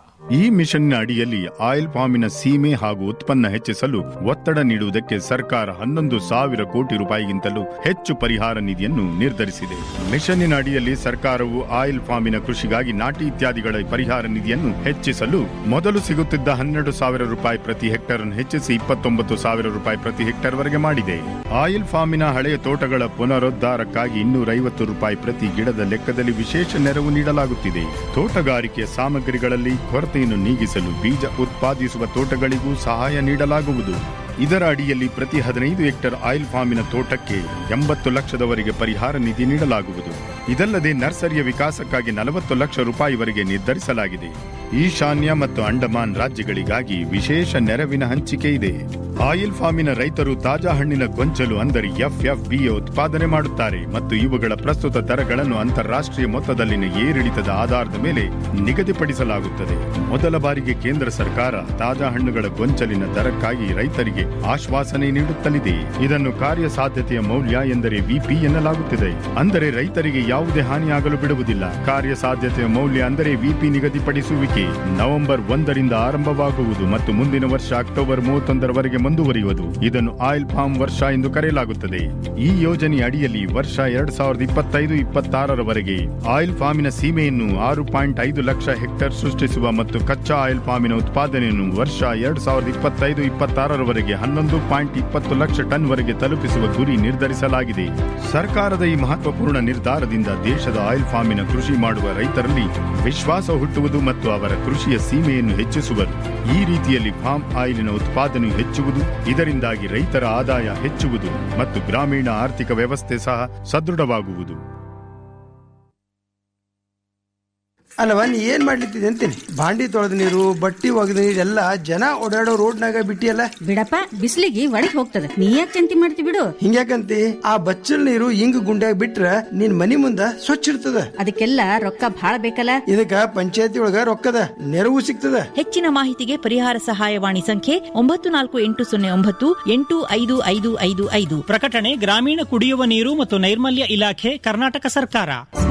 ಈ ಮಿಷನ್ ಅಡಿಯಲ್ಲಿ ಆಯಿಲ್ ಫಾರ್ಮಿನ ಸೀಮೆ ಹಾಗೂ ಉತ್ಪನ್ನ ಹೆಚ್ಚಿಸಲು ಒತ್ತಡ ನೀಡುವುದಕ್ಕೆ ಸರ್ಕಾರ ಹನ್ನೊಂದು ಸಾವಿರ ಕೋಟಿ ರೂಪಾಯಿಗಿಂತಲೂ ಹೆಚ್ಚು ಪರಿಹಾರ ನಿಧಿಯನ್ನು ನಿರ್ಧರಿಸಿದೆ ಮಿಷನ್ನಿನ ಅಡಿಯಲ್ಲಿ ಸರ್ಕಾರವು ಆಯಿಲ್ ಫಾರ್ಮಿನ ಕೃಷಿಗಾಗಿ ನಾಟಿ ಇತ್ಯಾದಿಗಳ ಪರಿಹಾರ ನಿಧಿಯನ್ನು ಹೆಚ್ಚಿಸಲು ಮೊದಲು ಸಿಗುತ್ತಿದ್ದ ಹನ್ನೆರಡು ಸಾವಿರ ರೂಪಾಯಿ ಪ್ರತಿ ಹೆಕ್ಟರ್ ಅನ್ನು ಹೆಚ್ಚಿಸಿ ಇಪ್ಪತ್ತೊಂಬತ್ತು ಸಾವಿರ ರೂಪಾಯಿ ಪ್ರತಿ ಹೆಕ್ಟರ್ ವರೆಗೆ ಮಾಡಿದೆ ಆಯಿಲ್ ಫಾರ್ಮಿನ ಹಳೆಯ ತೋಟಗಳ ಪುನರುದ್ಧಾರಕ್ಕಾಗಿ ಇನ್ನೂರ ಐವತ್ತು ರೂಪಾಯಿ ಪ್ರತಿ ಗಿಡದ ಲೆಕ್ಕದಲ್ಲಿ ವಿಶೇಷ ನೆರವು ನೀಡಲಾಗುತ್ತಿದೆ ತೋಟಗಾರಿಕೆಯ ಸಾಮಗ್ರಿಗಳಲ್ಲಿ ಕೊರತೆಯನ್ನು ನೀಗಿಸಲು ಬೀಜ ಉತ್ಪಾದಿಸುವ ತೋಟಗಳಿಗೂ ಸಹಾಯ ನೀಡಲಾಗುವುದು ಇದರ ಅಡಿಯಲ್ಲಿ ಪ್ರತಿ ಹದಿನೈದು ಹೆಕ್ಟರ್ ಆಯಿಲ್ ಫಾರ್ಮಿನ ತೋಟಕ್ಕೆ ಎಂಬತ್ತು ಲಕ್ಷದವರೆಗೆ ಪರಿಹಾರ ನಿಧಿ ನೀಡಲಾಗುವುದು ಇದಲ್ಲದೆ ನರ್ಸರಿಯ ವಿಕಾಸಕ್ಕಾಗಿ ನಲವತ್ತು ಲಕ್ಷ ರೂಪಾಯಿವರೆಗೆ ನಿರ್ಧರಿಸಲಾಗಿದೆ ಈಶಾನ್ಯ ಮತ್ತು ಅಂಡಮಾನ್ ರಾಜ್ಯಗಳಿಗಾಗಿ ವಿಶೇಷ ನೆರವಿನ ಹಂಚಿಕೆ ಇದೆ ಆಯಿಲ್ ಫಾರ್ಮಿನ ರೈತರು ತಾಜಾ ಹಣ್ಣಿನ ಗೊಂಚಲು ಅಂದರೆ ಎಫ್ಎಫ್ಬಿಯ ಉತ್ಪಾದನೆ ಮಾಡುತ್ತಾರೆ ಮತ್ತು ಇವುಗಳ ಪ್ರಸ್ತುತ ದರಗಳನ್ನು ಅಂತಾರಾಷ್ಟ್ರೀಯ ಮೊತ್ತದಲ್ಲಿನ ಏರಿಳಿತದ ಆಧಾರದ ಮೇಲೆ ನಿಗದಿಪಡಿಸಲಾಗುತ್ತದೆ ಮೊದಲ ಬಾರಿಗೆ ಕೇಂದ್ರ ಸರ್ಕಾರ ತಾಜಾ ಹಣ್ಣುಗಳ ಗೊಂಚಲಿನ ದರಕ್ಕಾಗಿ ರೈತರಿಗೆ ಆಶ್ವಾಸನೆ ನೀಡುತ್ತಲಿದೆ ಇದನ್ನು ಕಾರ್ಯಸಾಧ್ಯತೆಯ ಮೌಲ್ಯ ಎಂದರೆ ವಿಪಿ ಎನ್ನಲಾಗುತ್ತಿದೆ ಅಂದರೆ ರೈತರಿಗೆ ಯಾವುದೇ ಹಾನಿಯಾಗಲು ಬಿಡುವುದಿಲ್ಲ ಕಾರ್ಯಸಾಧ್ಯತೆಯ ಮೌಲ್ಯ ಅಂದರೆ ವಿಪಿ ನಿಗದಿಪಡಿಸುವಿಕೆ ನವೆಂಬರ್ ಒಂದರಿಂದ ಆರಂಭವಾಗುವುದು ಮತ್ತು ಮುಂದಿನ ವರ್ಷ ಅಕ್ಟೋಬರ್ ಮೂವತ್ತೊಂದರವರೆಗೆ ಮುಂದುವರಿಯುವುದು ಇದನ್ನು ಆಯಿಲ್ ಫಾರ್ಮ್ ವರ್ಷ ಎಂದು ಕರೆಯಲಾಗುತ್ತದೆ ಈ ಯೋಜನೆ ಅಡಿಯಲ್ಲಿ ವರ್ಷ ಎರಡ್ ಸಾವಿರದ ಇಪ್ಪತ್ತೈದು ಇಪ್ಪತ್ತಾರರವರೆಗೆ ಆಯಿಲ್ ಫಾರ್ಮಿನ ಸೀಮೆಯನ್ನು ಆರು ಪಾಯಿಂಟ್ ಐದು ಲಕ್ಷ ಹೆಕ್ಟೇರ್ ಸೃಷ್ಟಿಸುವ ಮತ್ತು ಕಚ್ಚಾ ಆಯಿಲ್ ಫಾರ್ಮಿನ ಉತ್ಪಾದನೆಯನ್ನು ವರ್ಷ ಎರಡ್ ಸಾವಿರದ ಇಪ್ಪತ್ತೈದು ಇಪ್ಪತ್ತಾರರವರೆಗೆ ಹನ್ನೊಂದು ಪಾಯಿಂಟ್ ಇಪ್ಪತ್ತು ಲಕ್ಷ ಟನ್ ವರೆಗೆ ತಲುಪಿಸುವ ಗುರಿ ನಿರ್ಧರಿಸಲಾಗಿದೆ ಸರ್ಕಾರದ ಈ ಮಹತ್ವಪೂರ್ಣ ನಿರ್ಧಾರದಿಂದ ದೇಶದ ಆಯಿಲ್ ಫಾರ್ಮಿನ ಕೃಷಿ ಮಾಡುವ ರೈತರಲ್ಲಿ ವಿಶ್ವಾಸ ಹುಟ್ಟುವುದು ಮತ್ತು ಅವರ ಕೃಷಿಯ ಸೀಮೆಯನ್ನು ಹೆಚ್ಚಿಸುವರು ಈ ರೀತಿಯಲ್ಲಿ ಫಾರ್ಮ್ ಆಯಿಲಿನ ಉತ್ಪಾದನೆಯು ಹೆಚ್ಚುವುದು ಇದರಿಂದಾಗಿ ರೈತರ ಆದಾಯ ಹೆಚ್ಚುವುದು ಮತ್ತು ಗ್ರಾಮೀಣ ಆರ್ಥಿಕ ವ್ಯವಸ್ಥೆ ಸಹ ಸದೃಢವಾಗುವುದು ಅಲ್ಲವ ನೀ ಏನ್ ಮಾಡ್ಲಿತ್ತಿದೆ ಅಂತೀನಿ ಬಾಂಡಿ ತೊಳೆದ ನೀರು ಬಟ್ಟಿ ಒಗೆದ ನೀರು ಎಲ್ಲ ಜನ ಓಡಾಡೋ ರೋಡ್ನಾಗ ಬಿಟ್ಟಿಯಲ್ಲ ಬಿಡಪ್ಪ ಬಿಸಿಲಿಗೆ ಒಳಗ್ ಹೋಗ್ತದ ನೀ ಯಾಕೆ ಚಿಂತೆ ಮಾಡ್ತಿ ಬಿಡು ಹಿಂಗ್ಯಾಕಂತಿ ಆ ಬಚ್ಚಲ್ ನೀರು ಹಿಂಗ್ ಗುಂಡ್ಯಾಗ ಬಿಟ್ರ ನಿನ್ ಮನಿ ಮುಂದ ಸ್ವಚ್ಛ ಇರ್ತದ ಅದಕ್ಕೆಲ್ಲ ರೊಕ್ಕ ಭಾಳ ಬೇಕಲ್ಲ ಇದಕ್ಕ ಪಂಚಾಯತಿ ಒಳಗ ರೊಕ್ಕದ ನೆರವು ಸಿಗ್ತದ ಹೆಚ್ಚಿನ ಮಾಹಿತಿಗೆ ಪರಿಹಾರ ಸಹಾಯವಾಣಿ ಸಂಖ್ಯೆ ಒಂಬತ್ತು ನಾಲ್ಕು ಎಂಟು ಸೊನ್ನೆ ಒಂಬತ್ತು ಎಂಟು ಐದು ಐದು ಐದು ಐದು ಪ್ರಕಟಣೆ ಗ್ರಾಮೀಣ ಕುಡಿಯುವ ನೀರು ಮತ್ತು ನೈರ್ಮಲ್ಯ ಇಲಾಖೆ ಕರ್ನಾಟಕ ಸರ್ಕಾರ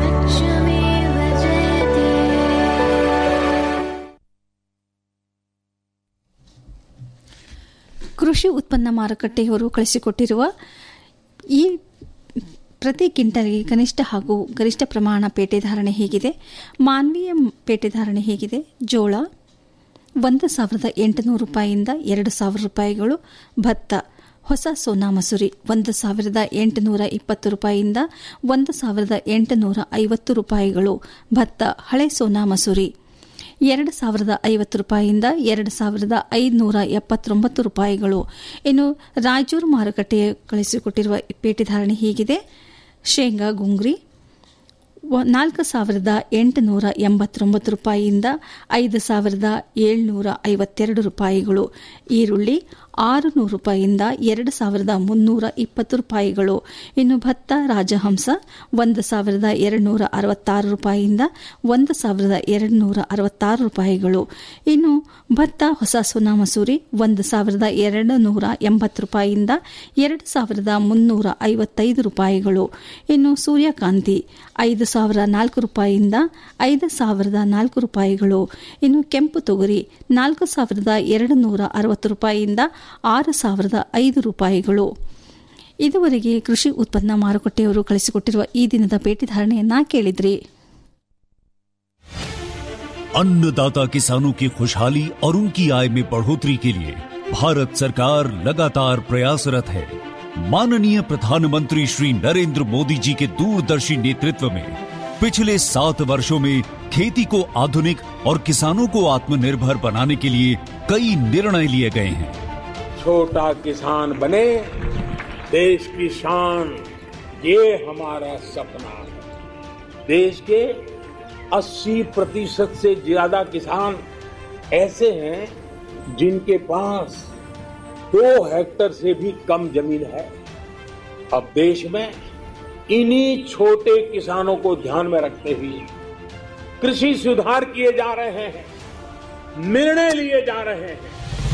ಕೃಷಿ ಉತ್ಪನ್ನ ಮಾರುಕಟ್ಟೆಯವರು ಕಳಿಸಿಕೊಟ್ಟಿರುವ ಈ ಪ್ರತಿ ಕ್ವಿಂಟಲ್ಗೆ ಕನಿಷ್ಠ ಹಾಗೂ ಗರಿಷ್ಠ ಪ್ರಮಾಣ ಪೇಟೆ ಧಾರಣೆ ಹೇಗಿದೆ ಮಾನವೀಯ ಪೇಟೆ ಧಾರಣೆ ಹೇಗಿದೆ ಜೋಳ ಒಂದು ಸಾವಿರದ ಎಂಟುನೂರು ರೂಪಾಯಿಯಿಂದ ಎರಡು ಸಾವಿರ ರೂಪಾಯಿಗಳು ಭತ್ತ ಹೊಸ ಸೋನಾ ಮಸೂರಿ ಒಂದು ಸಾವಿರದ ಎಂಟುನೂರ ಇಪ್ಪತ್ತು ರೂಪಾಯಿಯಿಂದ ಒಂದು ಸಾವಿರದ ಎಂಟುನೂರ ಐವತ್ತು ರೂಪಾಯಿಗಳು ಭತ್ತ ಹಳೆ ಸೋನಾ ಮಸೂರಿ ಎರಡು ಸಾವಿರದ ಐವತ್ತು ರೂಪಾಯಿಯಿಂದ ಎರಡು ಸಾವಿರದ ಐದುನೂರ ಎಪ್ಪತ್ತೊಂಬತ್ತು ರೂಪಾಯಿಗಳು ಇನ್ನು ರಾಯಚೂರು ಮಾರುಕಟ್ಟೆಯ ಕಳಿಸಿಕೊಟ್ಟಿರುವ ಪೇಟೆ ಧಾರಣೆ ಹೀಗಿದೆ ಶೇಂಗಾ ಗುಂಗ್ರಿ ನಾಲ್ಕು ಸಾವಿರದ ಎಂಟುನೂರ ಎಂಬತ್ತೊಂಬತ್ತು ರೂಪಾಯಿಯಿಂದ ಐದು ಸಾವಿರದ ಏಳ್ನೂರ ಐವತ್ತೆರಡು ರೂಪಾಯಿಗಳು ಈರುಳ್ಳಿ ಆರು ನೂರು ರೂಪಾಯಿಯಿಂದ ಎರಡು ಸಾವಿರದ ಮುನ್ನೂರ ಇಪ್ಪತ್ತು ರೂಪಾಯಿಗಳು ಇನ್ನು ಭತ್ತ ರಾಜಹಂಸ ಒಂದು ಸಾವಿರದ ಎರಡುನೂರ ಅರವತ್ತಾರು ರೂಪಾಯಿಯಿಂದ ಒಂದು ಸಾವಿರದ ಎರಡುನೂರ ಅರವತ್ತಾರು ರೂಪಾಯಿಗಳು ಇನ್ನು ಭತ್ತ ಹೊಸ ಸೋನಾ ಮಸೂರಿ ಒಂದು ಸಾವಿರದ ಎರಡು ನೂರ ಎಂಬತ್ತು ರೂಪಾಯಿಯಿಂದ ಎರಡು ಸಾವಿರದ ಮುನ್ನೂರ ಐವತ್ತೈದು ರೂಪಾಯಿಗಳು ಇನ್ನು ಸೂರ್ಯಕಾಂತಿ ಐದು ಸಾವಿರ ನಾಲ್ಕು ರೂಪಾಯಿಯಿಂದ ಐದು ಸಾವಿರದ ನಾಲ್ಕು ರೂಪಾಯಿಗಳು ಇನ್ನು ಕೆಂಪು ತೊಗರಿ ನಾಲ್ಕು ಸಾವಿರದ ಎರಡು ನೂರ ಅರವತ್ತು ರೂಪಾಯಿಯಿಂದ ಆರು ಸಾವಿರದ ಐದು ರೂಪಾಯಿಗಳು ಇದುವರೆಗೆ ಕೃಷಿ ಉತ್ಪನ್ನ ಮಾರುಕಟ್ಟೆಯವರು ಕಳಿಸಿಕೊಟ್ಟಿರುವ ಈ ದಿನದ ಭೇಟಿ ಧಾರಣೆಯನ್ನ ಕೇಳಿದ್ರಿ अन्नदाता किसानों की खुशहाली और उनकी आय में बढ़ोतरी के लिए भारत सरकार लगातार प्रयासरत है माननीय प्रधानमंत्री श्री नरेंद्र मोदी जी के दूरदर्शी नेतृत्व में पिछले सात वर्षों में खेती को आधुनिक और किसानों को आत्मनिर्भर बनाने के लिए कई निर्णय लिए गए हैं छोटा किसान बने देश की शान ये हमारा सपना है देश के 80 प्रतिशत से ज्यादा किसान ऐसे हैं जिनके पास दो हेक्टर से भी कम जमीन है अब देश में इन्हीं छोटे किसानों को ध्यान में रखते हुए कृषि सुधार किए जा रहे हैं निर्णय लिए जा रहे हैं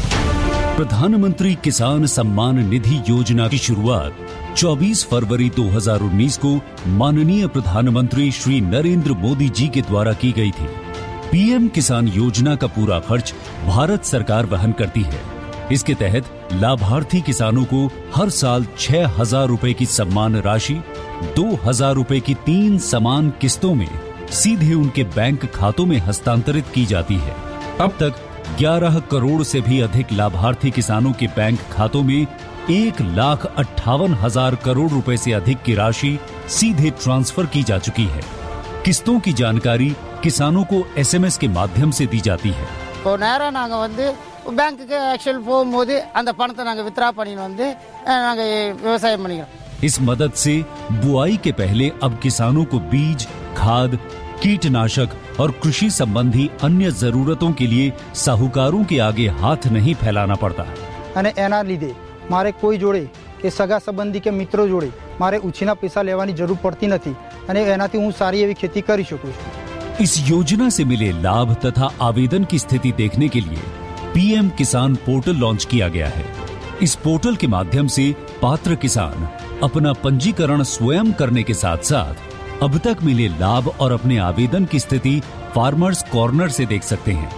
प्रधानमंत्री किसान सम्मान निधि योजना की शुरुआत 24 फरवरी 2019 को माननीय प्रधानमंत्री श्री नरेंद्र मोदी जी के द्वारा की गई थी पीएम किसान योजना का पूरा खर्च भारत सरकार वहन करती है इसके तहत लाभार्थी किसानों को हर साल छह हजार रूपए की सम्मान राशि दो हजार रूपए की तीन समान किस्तों में सीधे उनके बैंक खातों में हस्तांतरित की जाती है अब तक 11 करोड़ से भी अधिक लाभार्थी किसानों के बैंक खातों में एक लाख अट्ठावन हजार करोड़ रुपए से अधिक की राशि सीधे ट्रांसफर की जा चुकी है किस्तों की जानकारी किसानों को एसएमएस के माध्यम से दी जाती है இப்போ நேராக நாங்கள் வந்து பேங்க்குக்கு ஆக்சுவல் போகும்போது அந்த பணத்தை நாங்கள் வித்ரா பண்ணின்னு வந்து நாங்கள் விவசாயம் பண்ணிக்கிறோம் इस मदद से बुआई के पहले अब किसानों को बीज खाद कीटनाशक और कृषि संबंधी अन्य जरूरतों के लिए साहूकारों के आगे हाथ नहीं फैलाना पड़ता અને એના લીધે મારે કોઈ જોડે કે સગા સંબંધી કે મિત્રો જોડે મારે ઉછીના પૈસા લેવાની જરૂર પડતી નથી અને એનાથી હું સારી એવી ખેતી કરી શકું છું इस योजना से मिले लाभ तथा आवेदन की स्थिति देखने के लिए पीएम किसान पोर्टल लॉन्च किया गया है इस पोर्टल के माध्यम से पात्र किसान अपना पंजीकरण स्वयं करने के साथ साथ अब तक मिले लाभ और अपने आवेदन की स्थिति फार्मर्स कॉर्नर से देख सकते हैं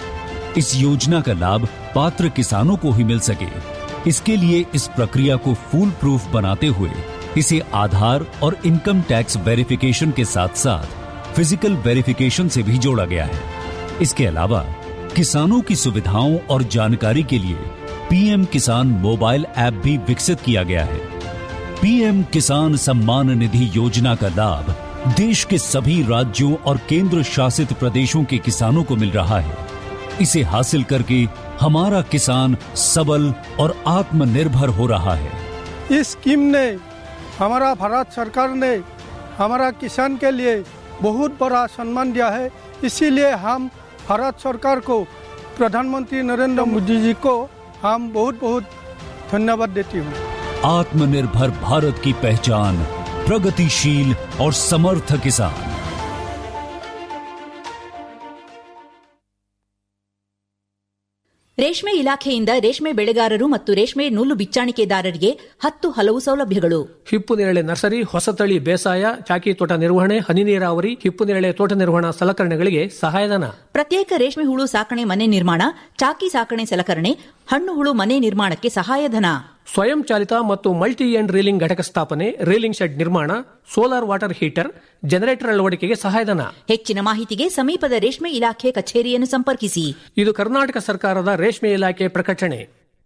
इस योजना का लाभ पात्र किसानों को ही मिल सके इसके लिए इस प्रक्रिया को फूल प्रूफ बनाते हुए इसे आधार और इनकम टैक्स वेरिफिकेशन के साथ साथ फिजिकल वेरिफिकेशन से भी जोड़ा गया है इसके अलावा किसानों की सुविधाओं और जानकारी के लिए पीएम किसान मोबाइल ऐप भी विकसित किया गया है पीएम किसान सम्मान निधि योजना का लाभ देश के सभी राज्यों और केंद्र शासित प्रदेशों के किसानों को मिल रहा है इसे हासिल करके हमारा किसान सबल और आत्मनिर्भर हो रहा है इस स्कीम ने हमारा भारत सरकार ने हमारा किसान के लिए बहुत बड़ा सम्मान दिया है इसीलिए हम भारत सरकार को प्रधानमंत्री नरेंद्र मोदी जी को हम बहुत बहुत धन्यवाद देती हूँ आत्मनिर्भर भारत की पहचान प्रगतिशील और समर्थ किसान ರೇಷ್ಮೆ ಇಲಾಖೆಯಿಂದ ರೇಷ್ಮೆ ಬೆಳೆಗಾರರು ಮತ್ತು ರೇಷ್ಮೆ ನೂಲು ಬಿಚ್ಚಾಣಿಕೆದಾರರಿಗೆ ಹತ್ತು ಹಲವು ಸೌಲಭ್ಯಗಳು ಹಿಪ್ಪು ನೇರಳೆ ನರ್ಸರಿ ಹೊಸತಳಿ ಬೇಸಾಯ ಚಾಕಿ ತೋಟ ನಿರ್ವಹಣೆ ಹನಿ ನೀರಾವರಿ ಹಿಪ್ಪು ನೇರಳೆ ತೋಟ ನಿರ್ವಹಣಾ ಸಲಕರಣೆಗಳಿಗೆ ಸಹಾಯಧನ ಪ್ರತ್ಯೇಕ ರೇಷ್ಮೆ ಹುಳು ಸಾಕಣೆ ಮನೆ ನಿರ್ಮಾಣ ಚಾಕಿ ಸಾಕಣೆ ಸಲಕರಣೆ ಹಣ್ಣು ಹುಳು ಮನೆ ನಿರ್ಮಾಣಕ್ಕೆ ಸಹಾಯಧನ ಸ್ವಯಂ ಚಾಲಿತ ಮತ್ತು ಮಲ್ಟಿ ಎಂಡ್ ರೀಲಿಂಗ್ ಘಟಕ ಸ್ಥಾಪನೆ ರೀಲಿಂಗ್ ಶೆಡ್ ನಿರ್ಮಾಣ ಸೋಲಾರ್ ವಾಟರ್ ಹೀಟರ್ ಜನರೇಟರ್ ಅಳವಡಿಕೆಗೆ ಸಹಾಯಧನ ಹೆಚ್ಚಿನ ಮಾಹಿತಿಗೆ ಸಮೀಪದ ರೇಷ್ಮೆ ಇಲಾಖೆ ಕಚೇರಿಯನ್ನು ಸಂಪರ್ಕಿಸಿ ಇದು ಕರ್ನಾಟಕ ಸರ್ಕಾರದ ರೇಷ್ಮೆ ಇಲಾಖೆ ಪ್ರಕಟಣೆ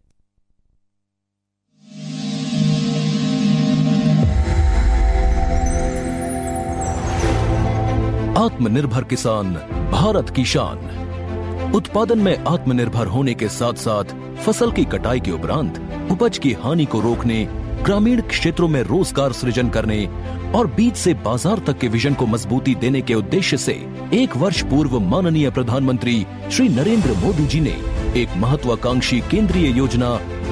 आत्मनिर्भर किसान भारत की शान उत्पादन में आत्मनिर्भर होने के साथ साथ फसल की कटाई के उपरांत उपज की हानि को रोकने ग्रामीण क्षेत्रों में रोजगार सृजन करने और बीज से बाजार तक के विजन को मजबूती देने के उद्देश्य से एक वर्ष पूर्व माननीय प्रधानमंत्री श्री नरेंद्र मोदी जी ने एक महत्वाकांक्षी केंद्रीय योजना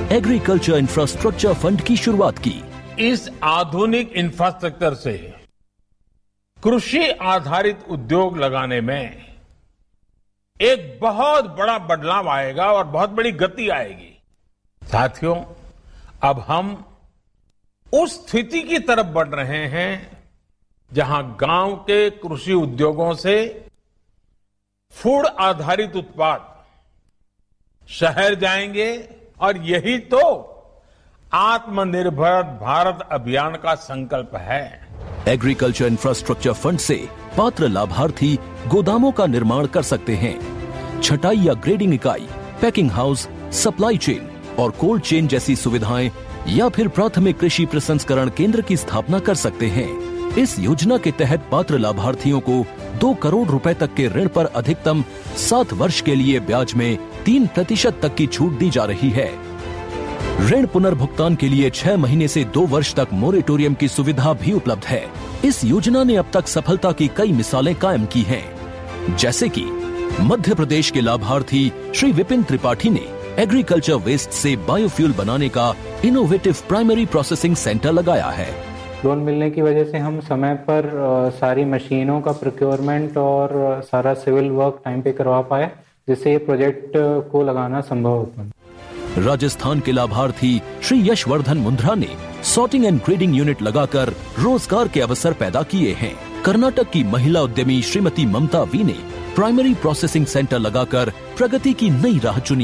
एग्रीकल्चर इंफ्रास्ट्रक्चर फंड की शुरुआत की इस आधुनिक इंफ्रास्ट्रक्चर से कृषि आधारित उद्योग लगाने में एक बहुत बड़ा बदलाव आएगा और बहुत बड़ी गति आएगी साथियों अब हम उस स्थिति की तरफ बढ़ रहे हैं जहां गांव के कृषि उद्योगों से फूड आधारित उत्पाद शहर जाएंगे और यही तो आत्मनिर्भर भारत अभियान का संकल्प है एग्रीकल्चर इंफ्रास्ट्रक्चर फंड से पात्र लाभार्थी गोदामों का निर्माण कर सकते हैं छटाई या ग्रेडिंग इकाई पैकिंग हाउस सप्लाई चेन और कोल्ड चेन जैसी सुविधाएं या फिर प्राथमिक कृषि प्रसंस्करण केंद्र की स्थापना कर सकते हैं इस योजना के तहत पात्र लाभार्थियों को दो करोड़ रुपए तक के ऋण पर अधिकतम सात वर्ष के लिए ब्याज में तीन प्रतिशत तक की छूट दी जा रही है ऋण पुनर्भुगतान के लिए छह महीने से दो वर्ष तक मोरेटोरियम की सुविधा भी उपलब्ध है इस योजना ने अब तक सफलता की कई मिसालें कायम की हैं, जैसे कि मध्य प्रदेश के लाभार्थी श्री विपिन त्रिपाठी ने एग्रीकल्चर वेस्ट से बायोफ्यूल बनाने का इनोवेटिव प्राइमरी प्रोसेसिंग सेंटर लगाया है लोन मिलने की वजह से हम समय पर अ, सारी मशीनों का प्रोक्योरमेंट और अ, सारा सिविल वर्क टाइम पे करवा पाए जिससे ये प्रोजेक्ट अ, को लगाना संभव हो पाया राजस्थान के लाभार्थी श्री यशवर्धन मुंद्रा ने सॉर्टिंग एंड ग्रेडिंग यूनिट लगाकर रोजगार के अवसर पैदा किए हैं कर्नाटक की महिला उद्यमी श्रीमती ममता वी ने प्राइमरी प्रोसेसिंग सेंटर लगाकर प्रगति की नई राह चुनी